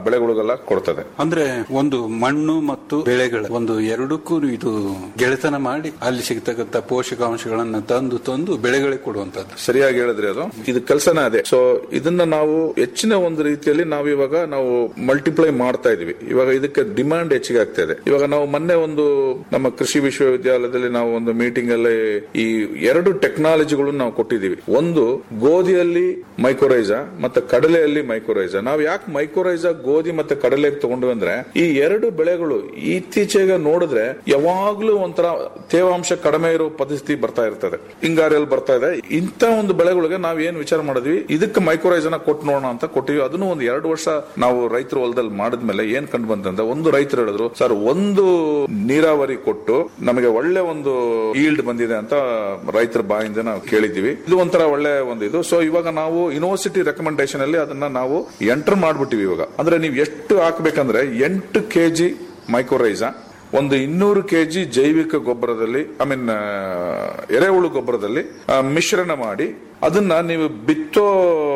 ಬೆಳೆಗಳಿಗೆಲ್ಲ ಕೊಡ್ತದೆ ಅಂದ್ರೆ ಒಂದು ಮಣ್ಣು ಮತ್ತು ಬೆಳೆಗಳ ಒಂದು ಎರಡಕ್ಕೂ ಇದು ಗೆಳೆತನ ಮಾಡಿ ಅಲ್ಲಿ ಸಿಗ್ತಕ್ಕಂಥ ಪೋಷಕಾಂಶಗಳನ್ನ ತಂದು ತಂದು ಬೆಳೆಗಳಿಗೆ ಕೊಡುವಂತದ್ದು ಸರಿಯಾಗಿ ಹೇಳಿದ್ರಿ ಅದು ಇದು ಕೆಲಸನೇ ಅದೇ ಸೊ ಇದನ್ನ ನಾವು ಹೆಚ್ಚಿನ ಒಂದು ರೀತಿಯಲ್ಲಿ ನಾವು ಇವಾಗ ನಾವು ಮಲ್ಟಿಪ್ಲೈ ಮಾಡ್ತಾ ಇದೀವಿ ಇವಾಗ ಇದಕ್ಕೆ ಡಿಮಾಂಡ್ ಹೆಚ್ಚಿಗೆ ಆಗ್ತಾ ಇದೆ ಇವಾಗ ನಾವು ಮೊನ್ನೆ ಒಂದು ನಮ್ಮ ಕೃಷಿ ವಿಶ್ವವಿದ್ಯಾಲಯದಲ್ಲಿ ನಾವು ಒಂದು ಮೀಟಿಂಗ್ ಅಲ್ಲಿ ಈ ಎರಡು ಟೆಕ್ನಾಲಜಿಗಳು ನಾವು ಕೊಟ್ಟಿದ್ದೀವಿ ಒಂದು ಗೋಧಿಯಲ್ಲಿ ಮೈಕ್ರೋರೈಸಾ ಮತ್ತೆ ಕಡಲೆಯಲ್ಲಿ ಮೈಕ್ರೋರೈಸಾ ನಾವು ಯಾಕೆ ಮೈಕ್ರೋರೈಸಾ ಗೋಧಿ ಮತ್ತೆ ಕಡಲೆ ತಗೊಂಡು ಅಂದ್ರೆ ಈ ಎರಡು ಬೆಳೆಗಳು ಇತ್ತೀಚೆಗೆ ನೋಡಿದ್ರೆ ಯಾವಾಗ್ಲೂ ಒಂಥರ ತೇವಾಂಶ ಕಡಿಮೆ ಇರೋ ಪರಿಸ್ಥಿತಿ ಬರ್ತಾ ಇರ್ತದೆ ಹಿಂಗಾರಿಯಲ್ಲಿ ಬರ್ತಾ ಇದೆ ಇಂಥ ಒಂದು ಬೆಳೆಗಳಿಗೆ ನಾವು ಏನ್ ವಿಚಾರ ಮಾಡಿದ್ವಿ ಇದಕ್ಕೆ ಮೈಕ್ರೋರೈಸನ ಕೊಟ್ಟು ನೋಡೋಣ ಅಂತ ಕೊಟ್ಟಿವಿ ಅದನ್ನು ಒಂದು ಎರಡು ವರ್ಷ ನಾವು ರೈತರ ಹೊಲದಲ್ಲಿ ಮಾಡಿದ್ಮೇಲೆ ಏನ್ ಕಂಡು ಬಂತಂದ್ರೆ ಒಂದು ರೈತರು ಹೇಳಿದ್ರು ಸರ್ ಒಂದು ನೀರಾವರಿ ಕೊಟ್ಟು ನಮಗೆ ಒಳ್ಳೆ ಒಂದು ಈಲ್ಡ್ ಬಂದಿದೆ ಅಂತ ರೈತರ ಬಾಯಿಂದ ನಾವು ಕೇಳಿದ್ದೀವಿ ಇದು ಒಂಥರ ಒಳ್ಳೆ ಒಂದು ಇದು ಸೊ ಇವಾಗ ನಾವು ಯೂನಿವರ್ಸಿಟಿ ರೆಕಮೆಂಡೇಶನ್ ಅಲ್ಲಿ ಅದನ್ನ ನಾವು ಎಂಟರ್ ಮಾಡ್ಬಿಟ್ಟಿವಿ ಇವಾಗ ಅಂದ್ರೆ ನೀವು ಎಷ್ಟು ಹಾಕ್ಬೇಕಂದ್ರೆ ಎಂಟು ಕೆಜಿ ಮೈಕ್ರೋರೈಸಾ ಒಂದು ಇನ್ನೂರು ಕೆಜಿ ಜೈವಿಕ ಗೊಬ್ಬರದಲ್ಲಿ ಐ ಮೀನ್ ಎರೆಹುಳು ಗೊಬ್ಬರದಲ್ಲಿ ಆ, ಮಿಶ್ರಣ ಮಾಡಿ ಅದನ್ನ ನೀವು ಬಿತ್ತೋ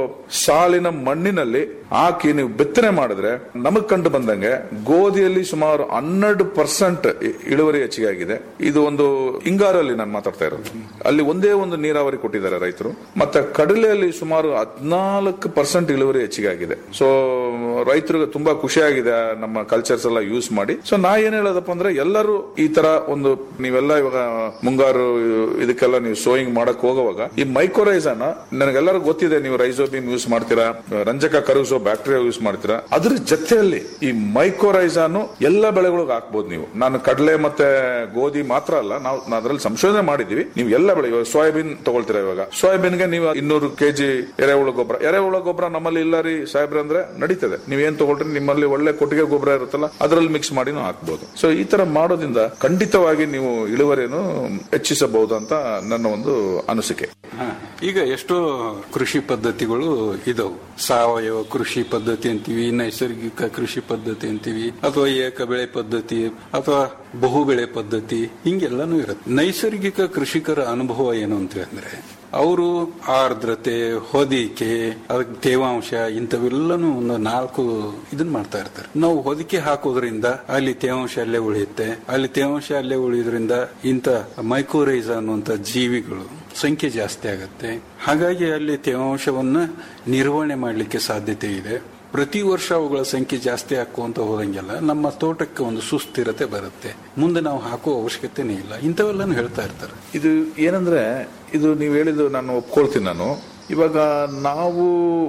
ಸಾಲಿನ ಮಣ್ಣಿನಲ್ಲಿ ಹಾಕಿ ನೀವು ಬಿತ್ತನೆ ಮಾಡಿದ್ರೆ ನಮಗ್ ಕಂಡು ಬಂದಂಗೆ ಗೋಧಿಯಲ್ಲಿ ಸುಮಾರು ಹನ್ನೆರಡು ಪರ್ಸೆಂಟ್ ಇಳುವರಿ ಹೆಚ್ಚಿಗೆ ಆಗಿದೆ ಇದು ಒಂದು ಹಿಂಗಾರಲ್ಲಿ ನಾನು ಮಾತಾಡ್ತಾ ಇರೋದು ಅಲ್ಲಿ ಒಂದೇ ಒಂದು ನೀರಾವರಿ ಕೊಟ್ಟಿದ್ದಾರೆ ರೈತರು ಮತ್ತೆ ಕಡಲೆಯಲ್ಲಿ ಸುಮಾರು ಹದಿನಾಲ್ಕು ಪರ್ಸೆಂಟ್ ಇಳುವರಿ ಹೆಚ್ಚಿಗೆ ಆಗಿದೆ ಸೊ ರೈತರಿಗೆ ತುಂಬಾ ಖುಷಿಯಾಗಿದೆ ನಮ್ಮ ಕಲ್ಚರ್ಸ್ ಎಲ್ಲ ಯೂಸ್ ಮಾಡಿ ಸೊ ನಾ ಏನ್ ಹೇಳೋದಪ್ಪ ಅಂದ್ರೆ ಎಲ್ಲರೂ ಈ ತರ ಒಂದು ನೀವೆಲ್ಲ ಇವಾಗ ಮುಂಗಾರು ಇದಕ್ಕೆಲ್ಲ ನೀವು ಸೋಯಿಂಗ್ ಮಾಡಕ್ ಹೋಗುವಾಗ ಈ ಮೈಕ್ರೋರೈಸನ ನನಗೆಲ್ಲರೂ ಗೊತ್ತಿದೆ ನೀವು ರೈಸೋಬಿನ್ ಯೂಸ್ ಮಾಡ್ತೀರಾ ರಂಜಕ ಕರುಗಿಸೋ ಬ್ಯಾಕ್ಟೀರಿಯಾ ಯೂಸ್ ಮಾಡ್ತೀರಾ ಅದ್ರ ಜೊತೆಯಲ್ಲಿ ಈ ಮೈಕ್ರೋರೈಸಾನು ಎಲ್ಲ ಬೆಳೆಗಳಿಗೆ ಹಾಕ್ಬೋದು ನೀವು ನಾನು ಕಡಲೆ ಮತ್ತೆ ಗೋಧಿ ಮಾತ್ರ ಅಲ್ಲ ನಾವು ಅದ್ರಲ್ಲಿ ಸಂಶೋಧನೆ ಮಾಡಿದೀವಿ ನೀವು ಎಲ್ಲ ಬೆಳೆ ಇವಾಗ ಸೋಯಾಬೀನ್ ತಗೊಳ್ತೀರಾ ಇವಾಗ ಸೋಯಾಬೀನ್ಗೆ ನೀವು ಇನ್ನೂರು ಕೆಜಿ ಎರೆಹುಳ ಗೊಬ್ಬರ ಎರೆಹುಳ ಗೊಬ್ಬರ ನಮ್ಮಲ್ಲಿ ಇಲ್ಲ ರೀ ಸಾಹೇಬ್ರೆ ಅಂದ್ರೆ ನಡೀತದೆ ನೀವೇನ್ ತಗೊಳ್ರಿ ನಿಮ್ಮಲ್ಲಿ ಒಳ್ಳೆ ಕೊಟ್ಟಿಗೆ ಗೊಬ್ಬರ ಇರುತ್ತಲ್ಲ ಅದ್ರಲ್ಲಿ ಮಿಕ್ಸ್ ಮಾಡಿನೂ ಹಾಕ್ಬೋದು ಸೊ ಈ ತರ ಮಾಡೋದ್ರಿಂದ ಖಂಡಿತವಾಗಿ ನೀವು ಇಳುವರಿಯನ್ನು ಹೆಚ್ಚಿಸಬಹುದು ಅಂತ ನನ್ನ ಒಂದು ಅನಿಸಿಕೆ ಹಾ. ಈಗ ಎಷ್ಟೋ ಕೃಷಿ ಪದ್ಧತಿಗಳು ಇದಾವು ಸಾವಯವ ಕೃಷಿ ಪದ್ಧತಿ ಅಂತೀವಿ ನೈಸರ್ಗಿಕ ಕೃಷಿ ಪದ್ಧತಿ ಅಂತೀವಿ ಅಥವಾ ಏಕ ಬೆಳೆ ಪದ್ಧತಿ ಅಥವಾ ಬಹು ಬೆಳೆ ಪದ್ಧತಿ ಹಿಂಗೆಲ್ಲಾನು ಇರುತ್ತೆ ನೈಸರ್ಗಿಕ ಕೃಷಿಕರ ಅನುಭವ ಏನು ಅಂತ ಅಂದ್ರೆ ಅವರು ಆರ್ದ್ರತೆ ಹೊದಿಕೆ ಅದಕ್ಕೆ ತೇವಾಂಶ ಇಂಥವೆಲ್ಲನೂ ಒಂದು ನಾಲ್ಕು ಇದನ್ನ ಮಾಡ್ತಾ ಇರ್ತಾರೆ ನಾವು ಹೊದಿಕೆ ಹಾಕೋದ್ರಿಂದ ಅಲ್ಲಿ ತೇವಾಂಶ ಅಲ್ಲೇ ಉಳಿಯುತ್ತೆ ಅಲ್ಲಿ ತೇವಾಂಶ ಅಲ್ಲೇ ಉಳಿಯೋದ್ರಿಂದ ಇಂಥ ಮೈಕ್ರೋರೈಸ್ ಅನ್ನುವಂಥ ಜೀವಿಗಳು ಸಂಖ್ಯೆ ಜಾಸ್ತಿ ಆಗುತ್ತೆ ಹಾಗಾಗಿ ಅಲ್ಲಿ ತೇವಾಂಶವನ್ನ ನಿರ್ವಹಣೆ ಮಾಡಲಿಕ್ಕೆ ಸಾಧ್ಯತೆ ಇದೆ ಪ್ರತಿ ವರ್ಷ ಅವುಗಳ ಸಂಖ್ಯೆ ಜಾಸ್ತಿ ಹಾಕುವಂತ ಹೋದಂಗೆಲ್ಲ ನಮ್ಮ ತೋಟಕ್ಕೆ ಒಂದು ಸುಸ್ಥಿರತೆ ಬರುತ್ತೆ ಮುಂದೆ ನಾವು ಹಾಕುವ ಅವಶ್ಯಕತೆನೇ ಇಲ್ಲ ಇಂಥವೆಲ್ಲಾನು ಹೇಳ್ತಾ ಇರ್ತಾರೆ ಇದು ಏನಂದ್ರೆ ಇದು ನೀವು ಹೇಳಿದ್ದು ನಾನು ಒಪ್ಕೊಳ್ತೀನಿ ನಾನು ಇವಾಗ ನಾವು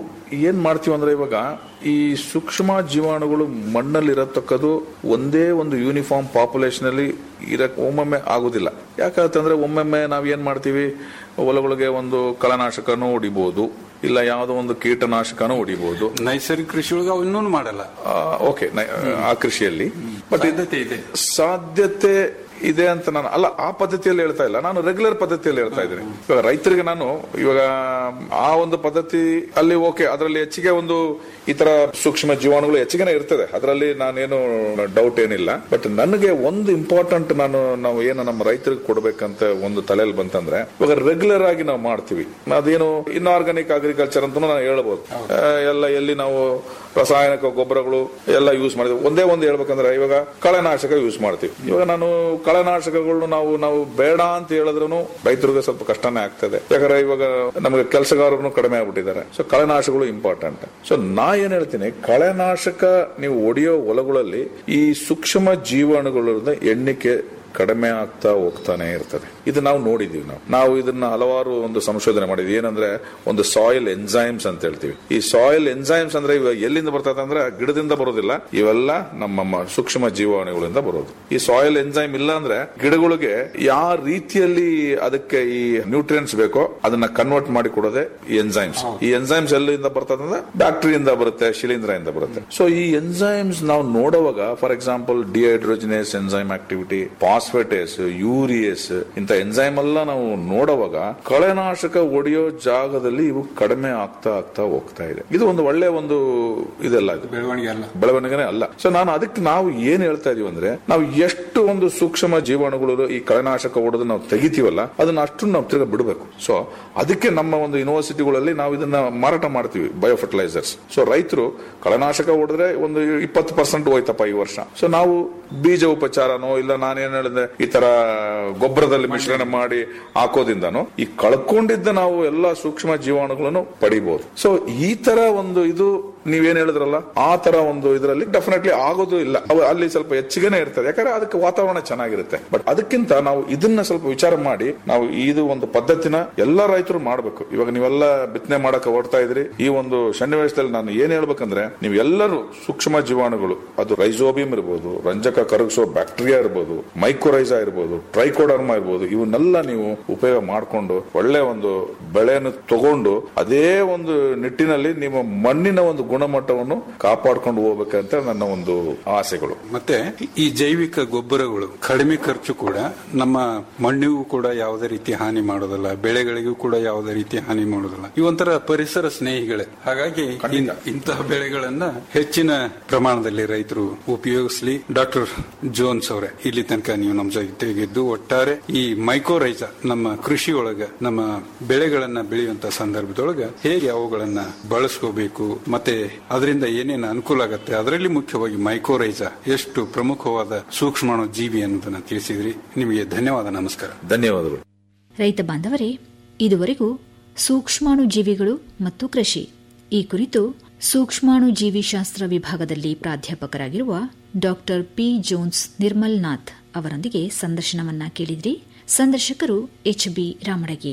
ಏನ್ ಮಾಡ್ತೀವಿ ಅಂದ್ರೆ ಇವಾಗ ಈ ಸೂಕ್ಷ್ಮ ಜೀವಾಣುಗಳು ಮಣ್ಣಲ್ಲಿ ಇರತಕ್ಕದ್ದು ಒಂದೇ ಒಂದು ಯೂನಿಫಾರ್ಮ್ ಪಾಪ್ಯುಲೇಷನ್ ಅಲ್ಲಿ ಇರಕ್ ಒಮ್ಮೊಮ್ಮೆ ಆಗುದಿಲ್ಲ ಯಾಕಂತಂದ್ರೆ ಒಮ್ಮೊಮ್ಮೆ ನಾವ್ ಏನ್ ಮಾಡ್ತೀವಿ ಹೊಲಗಳಿಗೆ ಒಂದು ಕಳನಾಶಕನೂ ಹೊಡಿಬಹುದು ಇಲ್ಲ ಯಾವುದೋ ಒಂದು ಕೀಟನಾಶಕನೂ ಹೊಡಿಬಹುದು ನೈಸರ್ಗಿಕ ಕೃಷಿ ಒಳಗೆ ಅವು ಇನ್ನೂ ಮಾಡಲ್ಲ ಓಕೆ ಆ ಕೃಷಿಯಲ್ಲಿ ಬಟ್ ಸಾಧ್ಯತೆ ಇದೆ ಸಾಧ್ಯತೆ ಇದೆ ಅಂತ ನಾನು ಅಲ್ಲ ಆ ಪದ್ಧತಿಯಲ್ಲಿ ಹೇಳ್ತಾ ಇಲ್ಲ ನಾನು ರೆಗ್ಯುಲರ್ ಪದ್ಧತಿಯಲ್ಲಿ ಹೇಳ್ತಾ ಇದ್ದೀನಿ ಇವಾಗ ರೈತರಿಗೆ ನಾನು ಇವಾಗ ಆ ಒಂದು ಪದ್ಧತಿ ಅಲ್ಲಿ ಓಕೆ ಅದರಲ್ಲಿ ಹೆಚ್ಚಿಗೆ ಒಂದು ಈ ತರ ಸೂಕ್ಷ್ಮ ಜೀವಾಣುಗಳು ಹೆಚ್ಚಿಗೆನೇ ಇರ್ತದೆ ಅದರಲ್ಲಿ ನಾನೇನು ಡೌಟ್ ಏನಿಲ್ಲ ಬಟ್ ನನಗೆ ಒಂದು ಇಂಪಾರ್ಟೆಂಟ್ ನಾನು ನಾವು ಏನು ನಮ್ಮ ರೈತರಿಗೆ ಕೊಡ್ಬೇಕಂತ ಒಂದು ತಲೆಯಲ್ಲಿ ಬಂತಂದ್ರೆ ಇವಾಗ ರೆಗ್ಯುಲರ್ ಆಗಿ ನಾವು ಮಾಡ್ತೀವಿ ಅದೇನು ಇನ್ಆರ್ಗಾನಿಕ್ ಅಗ್ರಿಕಲ್ಚರ್ ಅಂತ ನಾನು ಹೇಳ್ಬೋದು ಆ, ಎಲ್ಲ ಎಲ್ಲಿ ನಾವು ರಾಸಾಯನಿಕ ಗೊಬ್ಬರಗಳು ಎಲ್ಲ ಯೂಸ್ ಮಾಡಿದ್ವಿ ಒಂದೇ ಒಂದು ಹೇಳ್ಬೇಕಂದ್ರೆ ಇವಾಗ ಕಳೆನಾಶಕ ಯೂಸ್ ಮಾಡ್ತೀವಿ ಇವಾಗ ನಾನು ಕಳೆನಾಶಕಗಳು ನಾವು ನಾವು ಬೇಡ ಅಂತ ಹೇಳಿದ್ರು ರೈತರಿಗೆ ಸ್ವಲ್ಪ ಕಷ್ಟನೇ ಆಗ್ತದೆ ಯಾಕಂದ್ರೆ ಇವಾಗ ನಮಗೆ ಕೆಲಸಗಾರರು ಕಡಿಮೆ ಆಗ್ಬಿಟ್ಟಿದ್ದಾರೆ ಸೊ ಕಳೆನಾಶಕಗಳು ಇಂಪಾರ್ಟೆಂಟ್ ಸೊ ನಾ ಏನ್ ಹೇಳ್ತೀನಿ ಕಳೆನಾಶಕ ನೀವು ಹೊಡೆಯೋ ಹೊಲಗಳಲ್ಲಿ ಈ ಸೂಕ್ಷ್ಮ ಜೀವಾಣುಗಳ ಎಣ್ಣಿಕೆ ಕಡಿಮೆ ಆಗ್ತಾ ಹೋಗ್ತಾನೆ ಇರ್ತದೆ ಇದು ನಾವು ನೋಡಿದೀವಿ ನಾವು ನಾವು ಇದನ್ನ ಹಲವಾರು ಒಂದು ಸಂಶೋಧನೆ ಮಾಡಿದ್ವಿ ಏನಂದ್ರೆ ಒಂದು ಸಾಯಿಲ್ ಎನ್ಸೈಮ್ಸ್ ಅಂತ ಹೇಳ್ತೀವಿ ಈ ಸಾಯಿಲ್ ಎನ್ಸೈಮ್ಸ್ ಅಂದ್ರೆ ಇವಾಗ ಎಲ್ಲಿಂದ ಬರ್ತದೆ ಅಂದ್ರೆ ಗಿಡದಿಂದ ಬರೋದಿಲ್ಲ ಇವೆಲ್ಲ ನಮ್ಮ ಮ- ಸೂಕ್ಷ್ಮ ಜೀವಾಣುಗಳಿಂದ ಬರೋದು ಈ ಸಾಯಿಲ್ ಎನ್ಸೈಮ್ ಇಲ್ಲ ಅಂದ್ರೆ ಗಿಡಗಳಿಗೆ ಯಾವ ರೀತಿಯಲ್ಲಿ ಅದಕ್ಕೆ ಈ ನ್ಯೂಟ್ರಿಯೆಂಟ್ಸ್ ಬೇಕೋ ಅದನ್ನ ಕನ್ವರ್ಟ್ ಮಾಡಿ ಕೊಡೋದೇ ಈ ಎನ್ಸೈಮ್ಸ್ ಈ ಎನ್ಸೈಮ್ಸ್ ಎಲ್ಲಿಂದ ಬರ್ತದೆ ಅಂದ್ರೆ ಬ್ಯಾಕ್ಟರಿಯಿಂದ ಬರುತ್ತೆ ಶಿಲೀಂಧ್ರದಿಂದ ಬರುತ್ತೆ ಸೊ ಈ ಎನ್ಸೈಮ್ಸ್ ನಾವು ನೋಡುವಾಗ for example dehydrogenase enzyme activity phosphatase urease ಇಂತ ಎನ್ಸೈಮ್ ಎಲ್ಲ ನಾವು ನೋಡುವಾಗ ಕಳೆನಾಶಕ ಹೊಡೆಯೋ ಜಾಗದಲ್ಲಿ ಇವು ಕಡಿಮೆ ಆಗ್ತಾ ಆಗ್ತಾ ಹೋಗ್ತಾ ಇದೆ ಇದು ಒಂದು ಒಳ್ಳೆ ಒಂದು ಇದೆಲ್ಲ ಇದು ಬೆಳವಣಿಗೆ ಅಲ್ಲ ಬೆಳವಣಿಗೆನೇ ಅಲ್ಲ ಸೊ ನಾನು ಅದಕ್ಕೆ ನಾವು ಏನ್ ಹೇಳ್ತಾ ಇದೀವಿ ಅಂದ್ರೆ ನಾವು ಎಷ್ಟು ಒಂದು ಸೂಕ್ಷ್ಮ ಜೀವಾಣುಗಳು ಈ ಕಳೆನಾಶಕ ಹೊಡೆದು ನಾವು ತೆಗಿತೀವಲ್ಲ ಅದನ್ನ ಅಷ್ಟು ನಾವು ತಿರ್ಗ ಬಿಡಬೇಕು ಸೊ ಅದಕ್ಕೆ ನಮ್ಮ ಒಂದು ಯೂನಿವರ್ಸಿಟಿಗಳಲ್ಲಿ ನಾವು ಇದನ್ನ ಮಾರಾಟ ಮಾಡ್ತೀವಿ ಬಯೋ ಫರ್ಟಿಲೈಸರ್ಸ್ ಸೊ ರೈತರು ಕಳೆನಾಶಕ ಹೊಡೆದ್ರೆ ಒಂದು ಇಪ್ಪತ್ತು ಪರ್ಸೆಂಟ್ ಹೋಯ್ತಪ್ಪ ಈ ವರ್ಷ ಸೊ ನಾವು ಬೀಜ ಉಪಚಾರನೋ ಇಲ್ಲ ನಾನೇನ್ ಹೇಳಿದೆ ಈ ತರ ಗೊಬ್ಬರದಲ್ಲಿ ಮಿಶ್ರಣ ಮಾಡಿ ಹಾಕೋದಿಂದನೋ ಈ ಕಳ್ಕೊಂಡಿದ್ದ ನಾವು ಎಲ್ಲಾ ಸೂಕ್ಷ್ಮ ಜೀವಾಣುಗಳನ್ನು ಪಡಿಬಹುದು ಸೊ ಈ ತರ ಒಂದು ಇದು ನೀವೇನ್ ಹೇಳಿದ್ರಲ್ಲ ಆ ತರ ಒಂದು ಇದರಲ್ಲಿ ಡೆಫಿನೆಟ್ಲಿ ಆಗೋದು ಇಲ್ಲ ಅವು ಅಲ್ಲಿ ಸ್ವಲ್ಪ ಹೆಚ್ಚಿಗೆನೆ ಇರ್ತದೆ ಯಾಕಂದ್ರೆ ಅದಕ್ಕೆ ವಾತಾವರಣ ಚೆನ್ನಾಗಿರುತ್ತೆ ಬಟ್ ಅದಕ್ಕಿಂತ ನಾವು ಇದನ್ನ ಸ್ವಲ್ಪ ವಿಚಾರ ಮಾಡಿ ನಾವು ಇದು ಒಂದು ಪದ್ಧತಿನ ಎಲ್ಲ ರೈತರು ಮಾಡಬೇಕು ಇವಾಗ ನೀವೆಲ್ಲ ಬಿತ್ತನೆ ಮಾಡಕ್ಕೆ ಹೊರಡ್ತಾ ಇದ್ರಿ ಈ ಒಂದು ಸನ್ನಿವೇಶದಲ್ಲಿ ನಾನು ಏನ್ ಹೇಳ್ಬೇಕಂದ್ರೆ ನೀವು ಎಲ್ಲರೂ ಸೂಕ್ಷ್ಮ ಜೀವಾಣುಗಳು ಅದು ರೈಸೋಬಿಯಂ ಇರ್ಬೋದು ರಂಜಕ ಕರಗಿಸೋ ಬ್ಯಾಕ್ಟೀರಿಯಾ ಇರ್ಬೋದು ಮೈಕ್ರೋರೈಸಾ ಇರ್ಬೋದು ಟ್ರೈಕೋಡರ್ಮಾ ಇರ್ಬೋದು ಇವನ್ನೆಲ್ಲ ನೀವು ಉಪಯೋಗ ಮಾಡಿಕೊಂಡು ಒಳ್ಳೆ ಒಂದು ಬೆಳೆಯನ್ನು ತಗೊಂಡು ಅದೇ ಒಂದು ನಿಟ್ಟಿನಲ್ಲಿ ನಿಮ್ಮ ಮಣ್ಣಿನ ಒಂದು ಗುಣಮಟ್ಟವನ್ನು ಕಾಪಾಡ್ಕೊಂಡು ಹೋಗ್ಬೇಕಂತ ನನ್ನ ಒಂದು ಆಸೆಗಳು ಮತ್ತೆ ಈ ಜೈವಿಕ ಗೊಬ್ಬರಗಳು ಕಡಿಮೆ ಖರ್ಚು ಕೂಡ ನಮ್ಮ ಮಣ್ಣಿಗೂ ಕೂಡ ಯಾವುದೇ ರೀತಿ ಹಾನಿ ಮಾಡೋದಿಲ್ಲ ಬೆಳೆಗಳಿಗೂ ಕೂಡ ಯಾವುದೇ ರೀತಿ ಹಾನಿ ಮಾಡೋದಿಲ್ಲ ಇವೊಂಥರ ಪರಿಸರ ಸ್ನೇಹಿಗಳೇ ಹಾಗಾಗಿ ಇನ್- ಇಂತಹ ಬೆಳೆಗಳನ್ನ ಹೆಚ್ಚಿನ ಪ್ರಮಾಣದಲ್ಲಿ ರೈತರು ಉಪಯೋಗಿಸಲಿ ಡಾಕ್ಟರ್ ಜೋನ್ಸ್ ಅವರೇ ಇಲ್ಲಿ ತನಕ ನೀವು ನಮ್ಮ ಜೊತೆಗಿದ್ದು ಒಟ್ಟಾರೆ ಈ ಮೈಕೋರೈಜ ನಮ್ಮ ಕೃಷಿ ಒಳಗ ನಮ್ಮ ಬೆಳೆಗಳನ್ನ ಬೆಳೆಯುವಂತ ಸಂದರ್ಭದೊಳಗ ಹೇಗೆ ಅವುಗಳನ್ನ ಬಳಸ್ಕೋಬೇಕು ಮತ್ತೆ ಅದರಿಂದ ಏನೇನು ಅನುಕೂಲ ಆಗತ್ತೆ ಅದರಲ್ಲಿ ಮುಖ್ಯವಾಗಿ ಮೈಕೋರೈಜ ಎಷ್ಟು ಪ್ರಮುಖವಾದ ಸೂಕ್ಷ್ಮಾಣು ಜೀವಿ ಅನ್ನೋದನ್ನ ತಿಳಿಸಿದ್ರಿ ನಿಮಗೆ ಧನ್ಯವಾದ ನಮಸ್ಕಾರ ಧನ್ಯವಾದಗಳು ರೈತ ಬಾಂಧವರೇ ಇದುವರೆಗೂ ಸೂಕ್ಷ್ಮಾಣು ಜೀವಿಗಳು ಮತ್ತು ಕೃಷಿ ಈ ಕುರಿತು ಸೂಕ್ಷ್ಮಾಣು ಜೀವಿಶಾಸ್ತ್ರ ವಿಭಾಗದಲ್ಲಿ ಪ್ರಾಧ್ಯಾಪಕರಾಗಿರುವ doctor P Jones Nirmal Nath ಅವರೊಂದಿಗೆ ಸಂದರ್ಶನವನ್ನ ಕೇಳಿದ್ರಿ ಸಂದರ್ಶಕರು ಎಚ್ ಬಿ ರಾಮಡಗಿ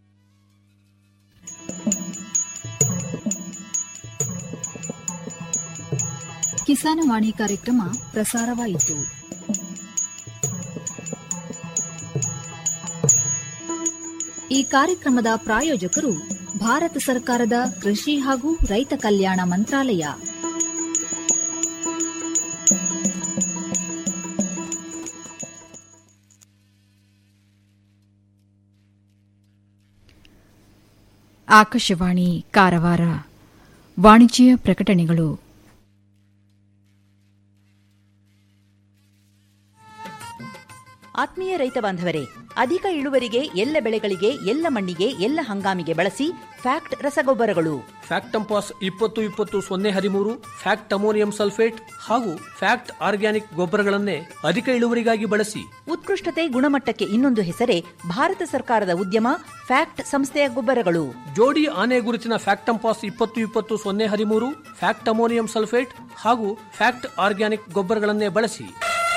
ಕಿಸಾನವಾಣಿ ಕಾರ್ಯಕ್ರಮ ಪ್ರಸಾರವಾಯಿತು ಈ ಕಾರ್ಯಕ್ರಮದ ಪ್ರಾಯೋಜಕರು ಭಾರತ ಸರ್ಕಾರದ ಕೃಷಿ ಹಾಗೂ ರೈತ ಕಲ್ಯಾಣ ಮಂತ್ರಾಲಯ ಆಕಾಶವಾಣಿ ಕಾರವಾರ ವಾಣಿಜ್ಯ ಪ್ರಕಟಣೆಗಳು ಆತ್ಮೀಯ ರೈತ ಬಾಂಧವರೇ ಅಧಿಕ ಇಳುವರಿಗೆ ಎಲ್ಲ ಬೆಳೆಗಳಿಗೆ ಎಲ್ಲ ಮಣ್ಣಿಗೆ ಎಲ್ಲ ಹಂಗಾಮಿಗೆ ಬಳಸಿ ಫ್ಯಾಕ್ಟ್ ರಸಗೊಬ್ಬರಗಳು ಫ್ಯಾಕ್ಟಂಪಾಸ್ ಇಪ್ಪತ್ತು ಇಪ್ಪತ್ತು ಸೊನ್ನೆ ಹದಿಮೂರು ಫ್ಯಾಕ್ಟ್ ಅಮೋನಿಯಂ ಸಲ್ಫೇಟ್ ಹಾಗೂ ಫ್ಯಾಕ್ಟ್ ಆರ್ಗ್ಯಾನಿಕ್ ಗೊಬ್ಬರಗಳನ್ನೇ ಅಧಿಕ ಇಳುವರಿಗಾಗಿ ಬಳಸಿ ಉತ್ಕೃಷ್ಟತೆ ಗುಣಮಟ್ಟಕ್ಕೆ ಇನ್ನೊಂದು ಹೆಸರೇ ಭಾರತ ಸರ್ಕಾರದ ಉದ್ಯಮ ಫ್ಯಾಕ್ಟ್ ಸಂಸ್ಥೆಯ ಗೊಬ್ಬರಗಳು ಜೋಡಿ ಆನೆ ಗುರುತಿನ ಫ್ಯಾಕ್ಟಂಪಾಸ್ ಇಪ್ಪತ್ತು ಇಪ್ಪತ್ತು ಸೊನ್ನೆ ಹದಿಮೂರು ಫ್ಯಾಕ್ಟ್ ಅಮೋನಿಯಂ ಸಲ್ಫೇಟ್ ಹಾಗೂ ಫ್ಯಾಕ್ಟ್ ಆರ್ಗ್ಯಾನಿಕ್ ಗೊಬ್ಬರಗಳನ್ನೇ ಬಳಸಿ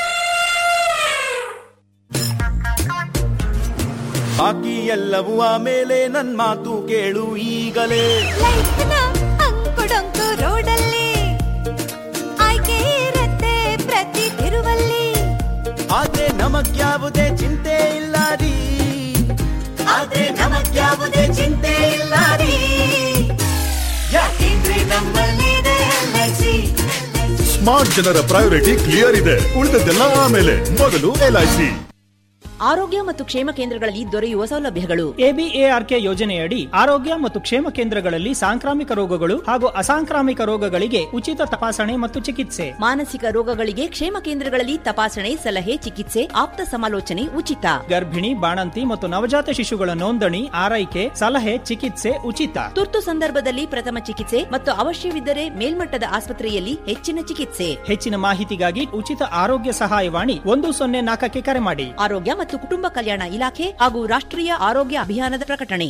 ಬಾಕಿ ಎಲ್ಲವೂ ಆಮೇಲೆ ನನ್ ಮಾತು ಕೇಳು ಈಗಲೇ ಅಂಕುಡೊಂಕು ರೋಡಲ್ಲಿ ಆಯ್ಕೆ ಇರತ್ತೆ ಪ್ರತಿ ತಿರುವಲ್ಲಿ ಆದ್ರೆ ನಮಗ್ಯಾವುದೇ ಚಿಂತೆ ಇಲ್ಲ ರೀ ಆದ್ರೆ ನಮಗ್ಯಾವುದೇ ಚಿಂತೆ ಇಲ್ಲ ರೀ ಯಾಕೆಂದ್ರೆ ನಮ್ಮಲ್ಲಿದೆ ಎಲ್ಐಸಿ ಸ್ಮಾರ್ಟ್ ಜನರ ಪ್ರಯಾರಿಟಿ ಕ್ಲಿಯರ್ ಇದೆ ಉಳಿದದ್ದೆಲ್ಲ ಆಮೇಲೆ ಮೊದಲು ಎಲ್ಐಸಿ ಆರೋಗ್ಯ ಮತ್ತು ಕ್ಷೇಮ ಕೇಂದ್ರಗಳಲ್ಲಿ ದೊರೆಯುವ ಸೌಲಭ್ಯಗಳು ಎಬಿಎಆರ್ಕೆ ಯೋಜನೆಯಡಿ ಆರೋಗ್ಯ ಮತ್ತು ಕ್ಷೇಮ ಕೇಂದ್ರಗಳಲ್ಲಿ ಸಾಂಕ್ರಾಮಿಕ ರೋಗಗಳು ಹಾಗೂ ಅಸಾಂಕ್ರಾಮಿಕ ರೋಗಗಳಿಗೆ ಉಚಿತ ತಪಾಸಣೆ ಮತ್ತು ಚಿಕಿತ್ಸೆ ಮಾನಸಿಕ ರೋಗಗಳಿಗೆ ಕ್ಷೇಮ ಕೇಂದ್ರಗಳಲ್ಲಿ ತಪಾಸಣೆ ಸಲಹೆ ಚಿಕಿತ್ಸೆ ಆಪ್ತ ಸಮಾಲೋಚನೆ ಉಚಿತ ಗರ್ಭಿಣಿ ಬಾಣಂತಿ ಮತ್ತು ನವಜಾತ ಶಿಶುಗಳ ನೋಂದಣಿ ಆರೈಕೆ ಸಲಹೆ ಚಿಕಿತ್ಸೆ ಉಚಿತ ತುರ್ತು ಸಂದರ್ಭದಲ್ಲಿ ಪ್ರಥಮ ಚಿಕಿತ್ಸೆ ಮತ್ತು ಅವಶ್ಯವಿದ್ದರೆ ಮೇಲ್ಮಟ್ಟದ ಆಸ್ಪತ್ರೆಯಲ್ಲಿ ಹೆಚ್ಚಿನ ಚಿಕಿತ್ಸೆ ಹೆಚ್ಚಿನ ಮಾಹಿತಿಗಾಗಿ ಉಚಿತ ಆರೋಗ್ಯ ಸಹಾಯವಾಣಿ ಒಂದು ಸೊನ್ನೆ ನಾಲ್ಕಕ್ಕೆ ಕರೆ ಮಾಡಿ ಆರೋಗ್ಯ ಮತ್ತು ಕುಟುಂಬ ಕಲ್ಯಾಣ ಇಲಾಖೆ ಹಾಗೂ ರಾಷ್ಟ್ರೀಯ ಆರೋಗ್ಯ ಅಭಿಯಾನದ ಪ್ರಕಟಣೆ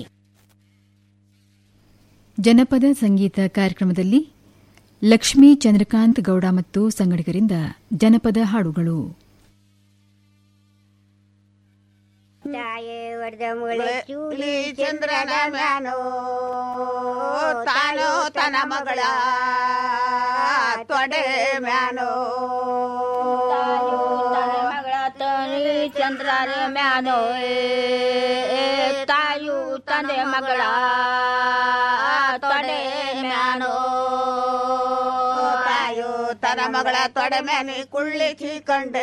ಜನಪದ ಸಂಗೀತ ಕಾರ್ಯಕ್ರಮದಲ್ಲಿ ಲಕ್ಷ್ಮೀ ಚಂದ್ರಕಾಂತ್ ಗೌಡ ಮತ್ತು ಸಂಗಡಿಗರಿಂದ ಜನಪದ ಹಾಡುಗಳು ತಾಯೇ ಒಡೆದ ಮುಳೆ ಚೂಲಿ ಚಂದ್ರನ ಮ್ಯಾನೋ ತಾನೋ ತನ ಮಗಳ ತೊಡೆ ಮ್ಯಾನೋ ಮಗಳ ತನಿ ಚಂದ್ರನ ಮ್ಯಾನೋ ತಾಯು ತಂದೆ ಮಗಳ ತೊಡೆ ಮ್ಯಾನೋ ತಾಯು ತನ ಮಗಳ ತೊಡೆ ಮ್ಯಾನಿ ಕುಳ್ಳಿಸಿ ಕಂಡೆ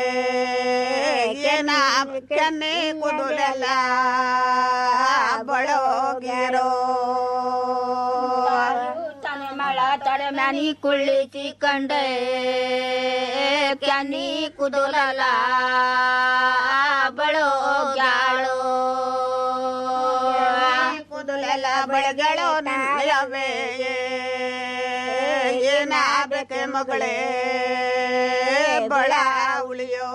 ಏನ ಕೆನ್ನೆ ಕುದುರೆಲ್ಲ ಬಳೋಗ್ಯಾರೋ ತನ ಮಳ ತೊಡೆ ಮ್ಯಾನಿ ಕುಳ್ಳಿಸಿ ಕಂಡೆ ಕ್ಯಾನಿ ಕುದುರಲ ಬಳೋಗ್ಯಾಳೋ ಕುದುಲೆಲ್ಲ ಬಳಗಳು ನನ್ನಯವೇ ಏನಾಗಬೇಕೆ ಮಗಳೇ ಬಳ ಉಳಿಯೋ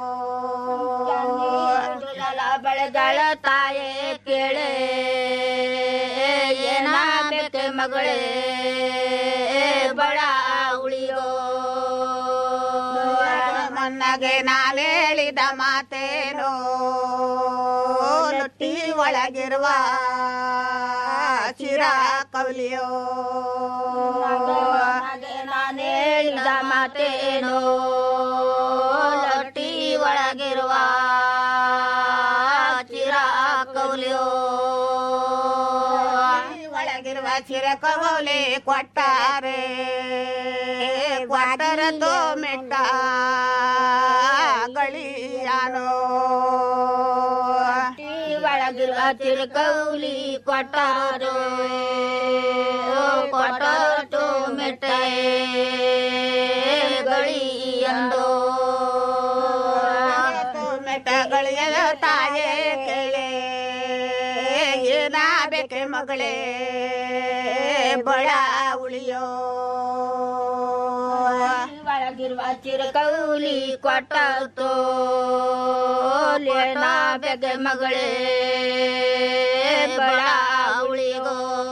ಕುದುರಲ ಬಳಗಳ ತಾಯೇ ಕೇಳೆ ಏನಾಗಬೇಕೆ ಮಗಳೇ ಬಳ ಉಳಿಯೋ ಮೊನ್ನಗೆ ನಾಲೇಳಿದ ಮಾತೇನೋ ಲೊಟ್ಟಿ ಒಳಗಿರುವ ಚಿರ ಕವಲಿಯೋ ನಾನು ಹೇಳಿದ ಮಾತೇನೋ ಲೊಟ್ಟಿ ಒಳಗಿರುವ ಚಿರ ಕೌಲಿಯೋ ಒಳಗಿರುವ ಚಿರ ಕವಲಿ ಕೊಟ್ಟಾರೆ ಕ್ವಾಟರ ತೋ ಮೆಟ್ಟ ಗಳಿಯಾನೋ ಒಳಗಿರುವ ಚಿರ ಕೌಲಿ ಕೊಟ್ಟಾರೋ ಕೊಟ್ಟು ಮೆಟ್ಟೆ ಗಳಿ ಅಂದೋ ಮೆಟ್ಟಗಳಿಯದ ತಾಯೇ ಕೇಳೆ ಏನಾಗಬೇಕೆ ಮಗಳೇ ಬಳ ಉಳಿಯೋ ಒಳಗಿರುವ ಚಿರ ಕೌಲಿ ಕೊಟ್ಟೋ ಲೇನಾ ಬೆಗೆ ಮಗಳೇ ಬಳ ಉಳಿಗೋ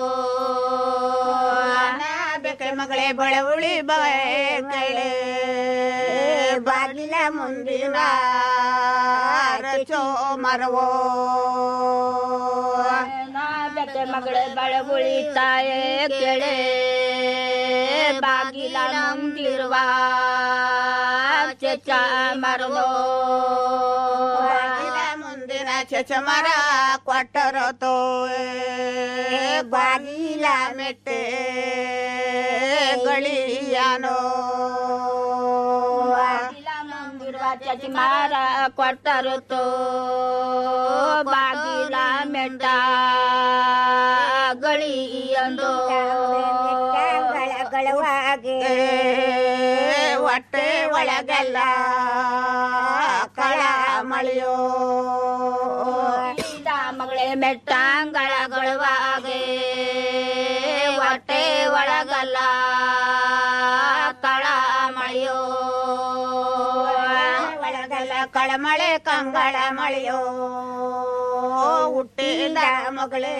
ಬೇಕೆ ಮಗಳೇ ಬಳ ಉಳಿ ಬೇಕಳೆ ಬಾಗಿಲ ಮುಂದಿನ ರಚೋ ಮರವೋ ಬೆಗೆ ಮಗಳೇ ಬಳ ಉಳಿತಾಯೇ ಕೆಳೆ ಬಾಗಿಲ ನಂಬಿರುವ ಚೆಚ್ಚ ಮರವೋ ಬಾಗಿಲ ಮುಂದಿನ ಚಚ ಮರ ಕೊಟ್ಟರತೋ ಬಾಗಿಲ ಮೆಟ್ಟೆ ಗಳಿಯಾನೋ ಮಂದಿರುವ ಚಚಿಮಾರ ಕೊಟ್ಟರುತ್ತೋ ಬಾಗಿಲ ಮೆಟ್ಟ ಗಳಿ ಅಂದು ಗಳಗಳವಾಗಿ ಹೊಟ್ಟೆ ಒಳಗೆಲ್ಲ ಕಳ ಮಳೆಯೋ ಮಗಳೇ ಮೆಟ್ಟಂಗಳಗಳವಾಗೆ ಹೊಟ್ಟೆ ಒಳಗಲ್ಲ ತಳ ಮಳೆಯೋ ಒಳಗೆಲ್ಲ ಕಳಮಳೆ ಕಂಗಳ ಮಳೆಯೋ ಹುಟ್ಟಿದ ಮಗಳೇ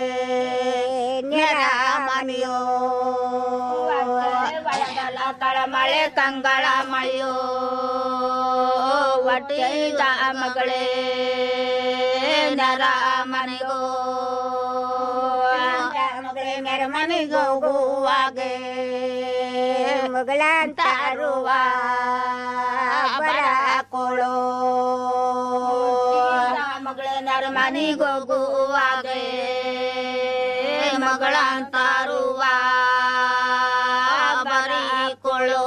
ನೆರ ಮನೆಯೋ ಒಳಗಲ್ಲ ತಳಮಳೆ ಕಂಗಳ ಮಳೆಯೋ ಹೊಟ್ಟೆದ ಮಗಳೇ ನರ ಮನೆಗೋ ಮಗಳೇ ನೆರ ಮನೆಗೆ ಹೋಗುವಾಗೆ ಮಗಳಂತಾರುವ ಬರ ಕೋಳೋ ಮಗಳೇ ನರ ಮನೆಗೋಗುವಾಗೆ ಮಗಳಂತಾರುವ ಬರೀ ಕೊಳ್ಳೋ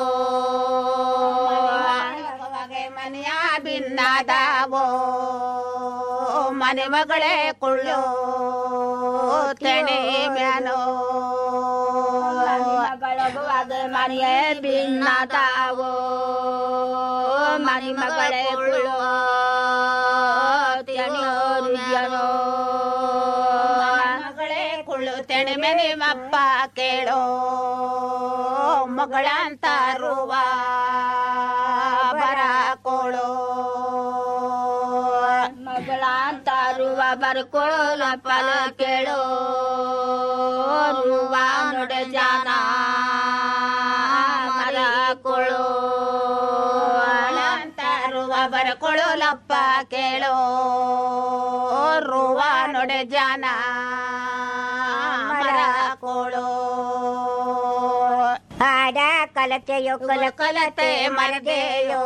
ಮನೆಯ ಭಿನ್ನದಾವೋ ಮನೆ ಮಗಳೇ ಕೊಳ್ಳೋ ತೆಣೆ ಮ್ಯಾನೋ ಮಗಳಗುವಾಗ ಮನೆಯೇ ಭಿನ್ನದಾವೋ ಮನೆ ಮಗಳೇ ಕೊಳ್ಳೋ ತೆಣಿಯೋರು ಜನೋ ಮಗಳೇ ಕುಳ್ಳು ತೆಣೆ ಮನೆ ಮಪ್ಪ ಕೇಳೋ ಮಗಳಂತಾರುವ ಬರ ಕೋಳೋ ಮಗಳಂತಾರುವ ಬರ್ಕೊಳ್ಳ ಫಲ ಕೇಳೋ ರುವ ನೊಡೆ ಜಾನ ಮರ ಕೊಳೋ ಅಂತಾರುವ ಬರ್ಕೊಳ್ಳೋಲಪ್ಪ ಕೇಳೋ ರುವ ನೊಡೆ ಜಾನ ಮರ ಕೋಳೋ ಆಡ ಕಲತೆಯೋ ಕಲ ಕಲತೆ ಮರಗೆಯೋ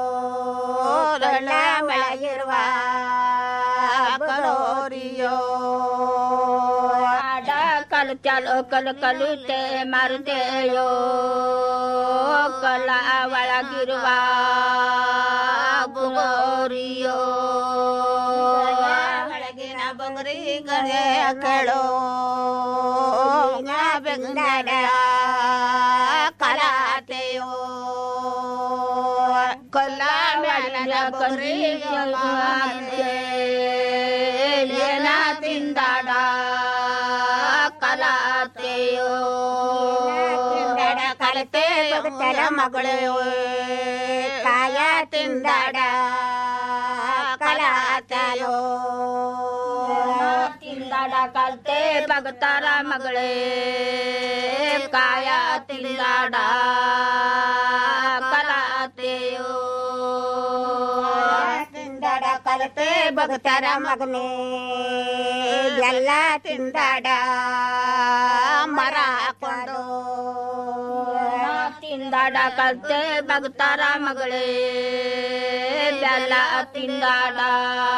ಒಳಗಿರುವ ಕಲೋರಿಯೋ ಆಡ ಕಲತೆ ಚಲೋ ಕಲು ಕಲಿತೆ ಮರುದೇಯೋ ಕಲ ಒಳಗಿರುವ ಗುರಿಯೋ ಒಳಗಿನ ಬೊಂಗರಿಗರೆ ಕೇಳೋ ಬೆಂಗಡ ಕಲಾತೆಯೋ ಕೊಲ್ಲ ಮ್ಯಾಲಿನ ಬೊಂಗರಿಗೆ ಏನ ತಿಂದಾಡ ಕಲಾತೆಯೋ ತಿಂದಾಡ ಕಲತೆ ಬಗತಲ ಮಗಳು ಕಾಯ ತಿಂದಾಡ ಕಲಾತೆಯೋ ತಿಂದಾಡ ಕಲ್ತೆ ಬಗತಾರ ಮಗಳೇ ಕಾಯ ತಿಂದಾಡ ಕಲಾತೆಯೋ ತಿಂದಾಡ ಕಲತೆ ಬಗತಾರ ಮಗನೇ ಎಲ್ಲ ತಿಂದಾಡ ಮರ ಹಾಕೊಂಡು ತಿಂದಾಡ ಕಲ್ತೆ ಬಗತಾರ ಮಗಳೇ ಬೆಲ್ಲ ತಿಂದಾಡ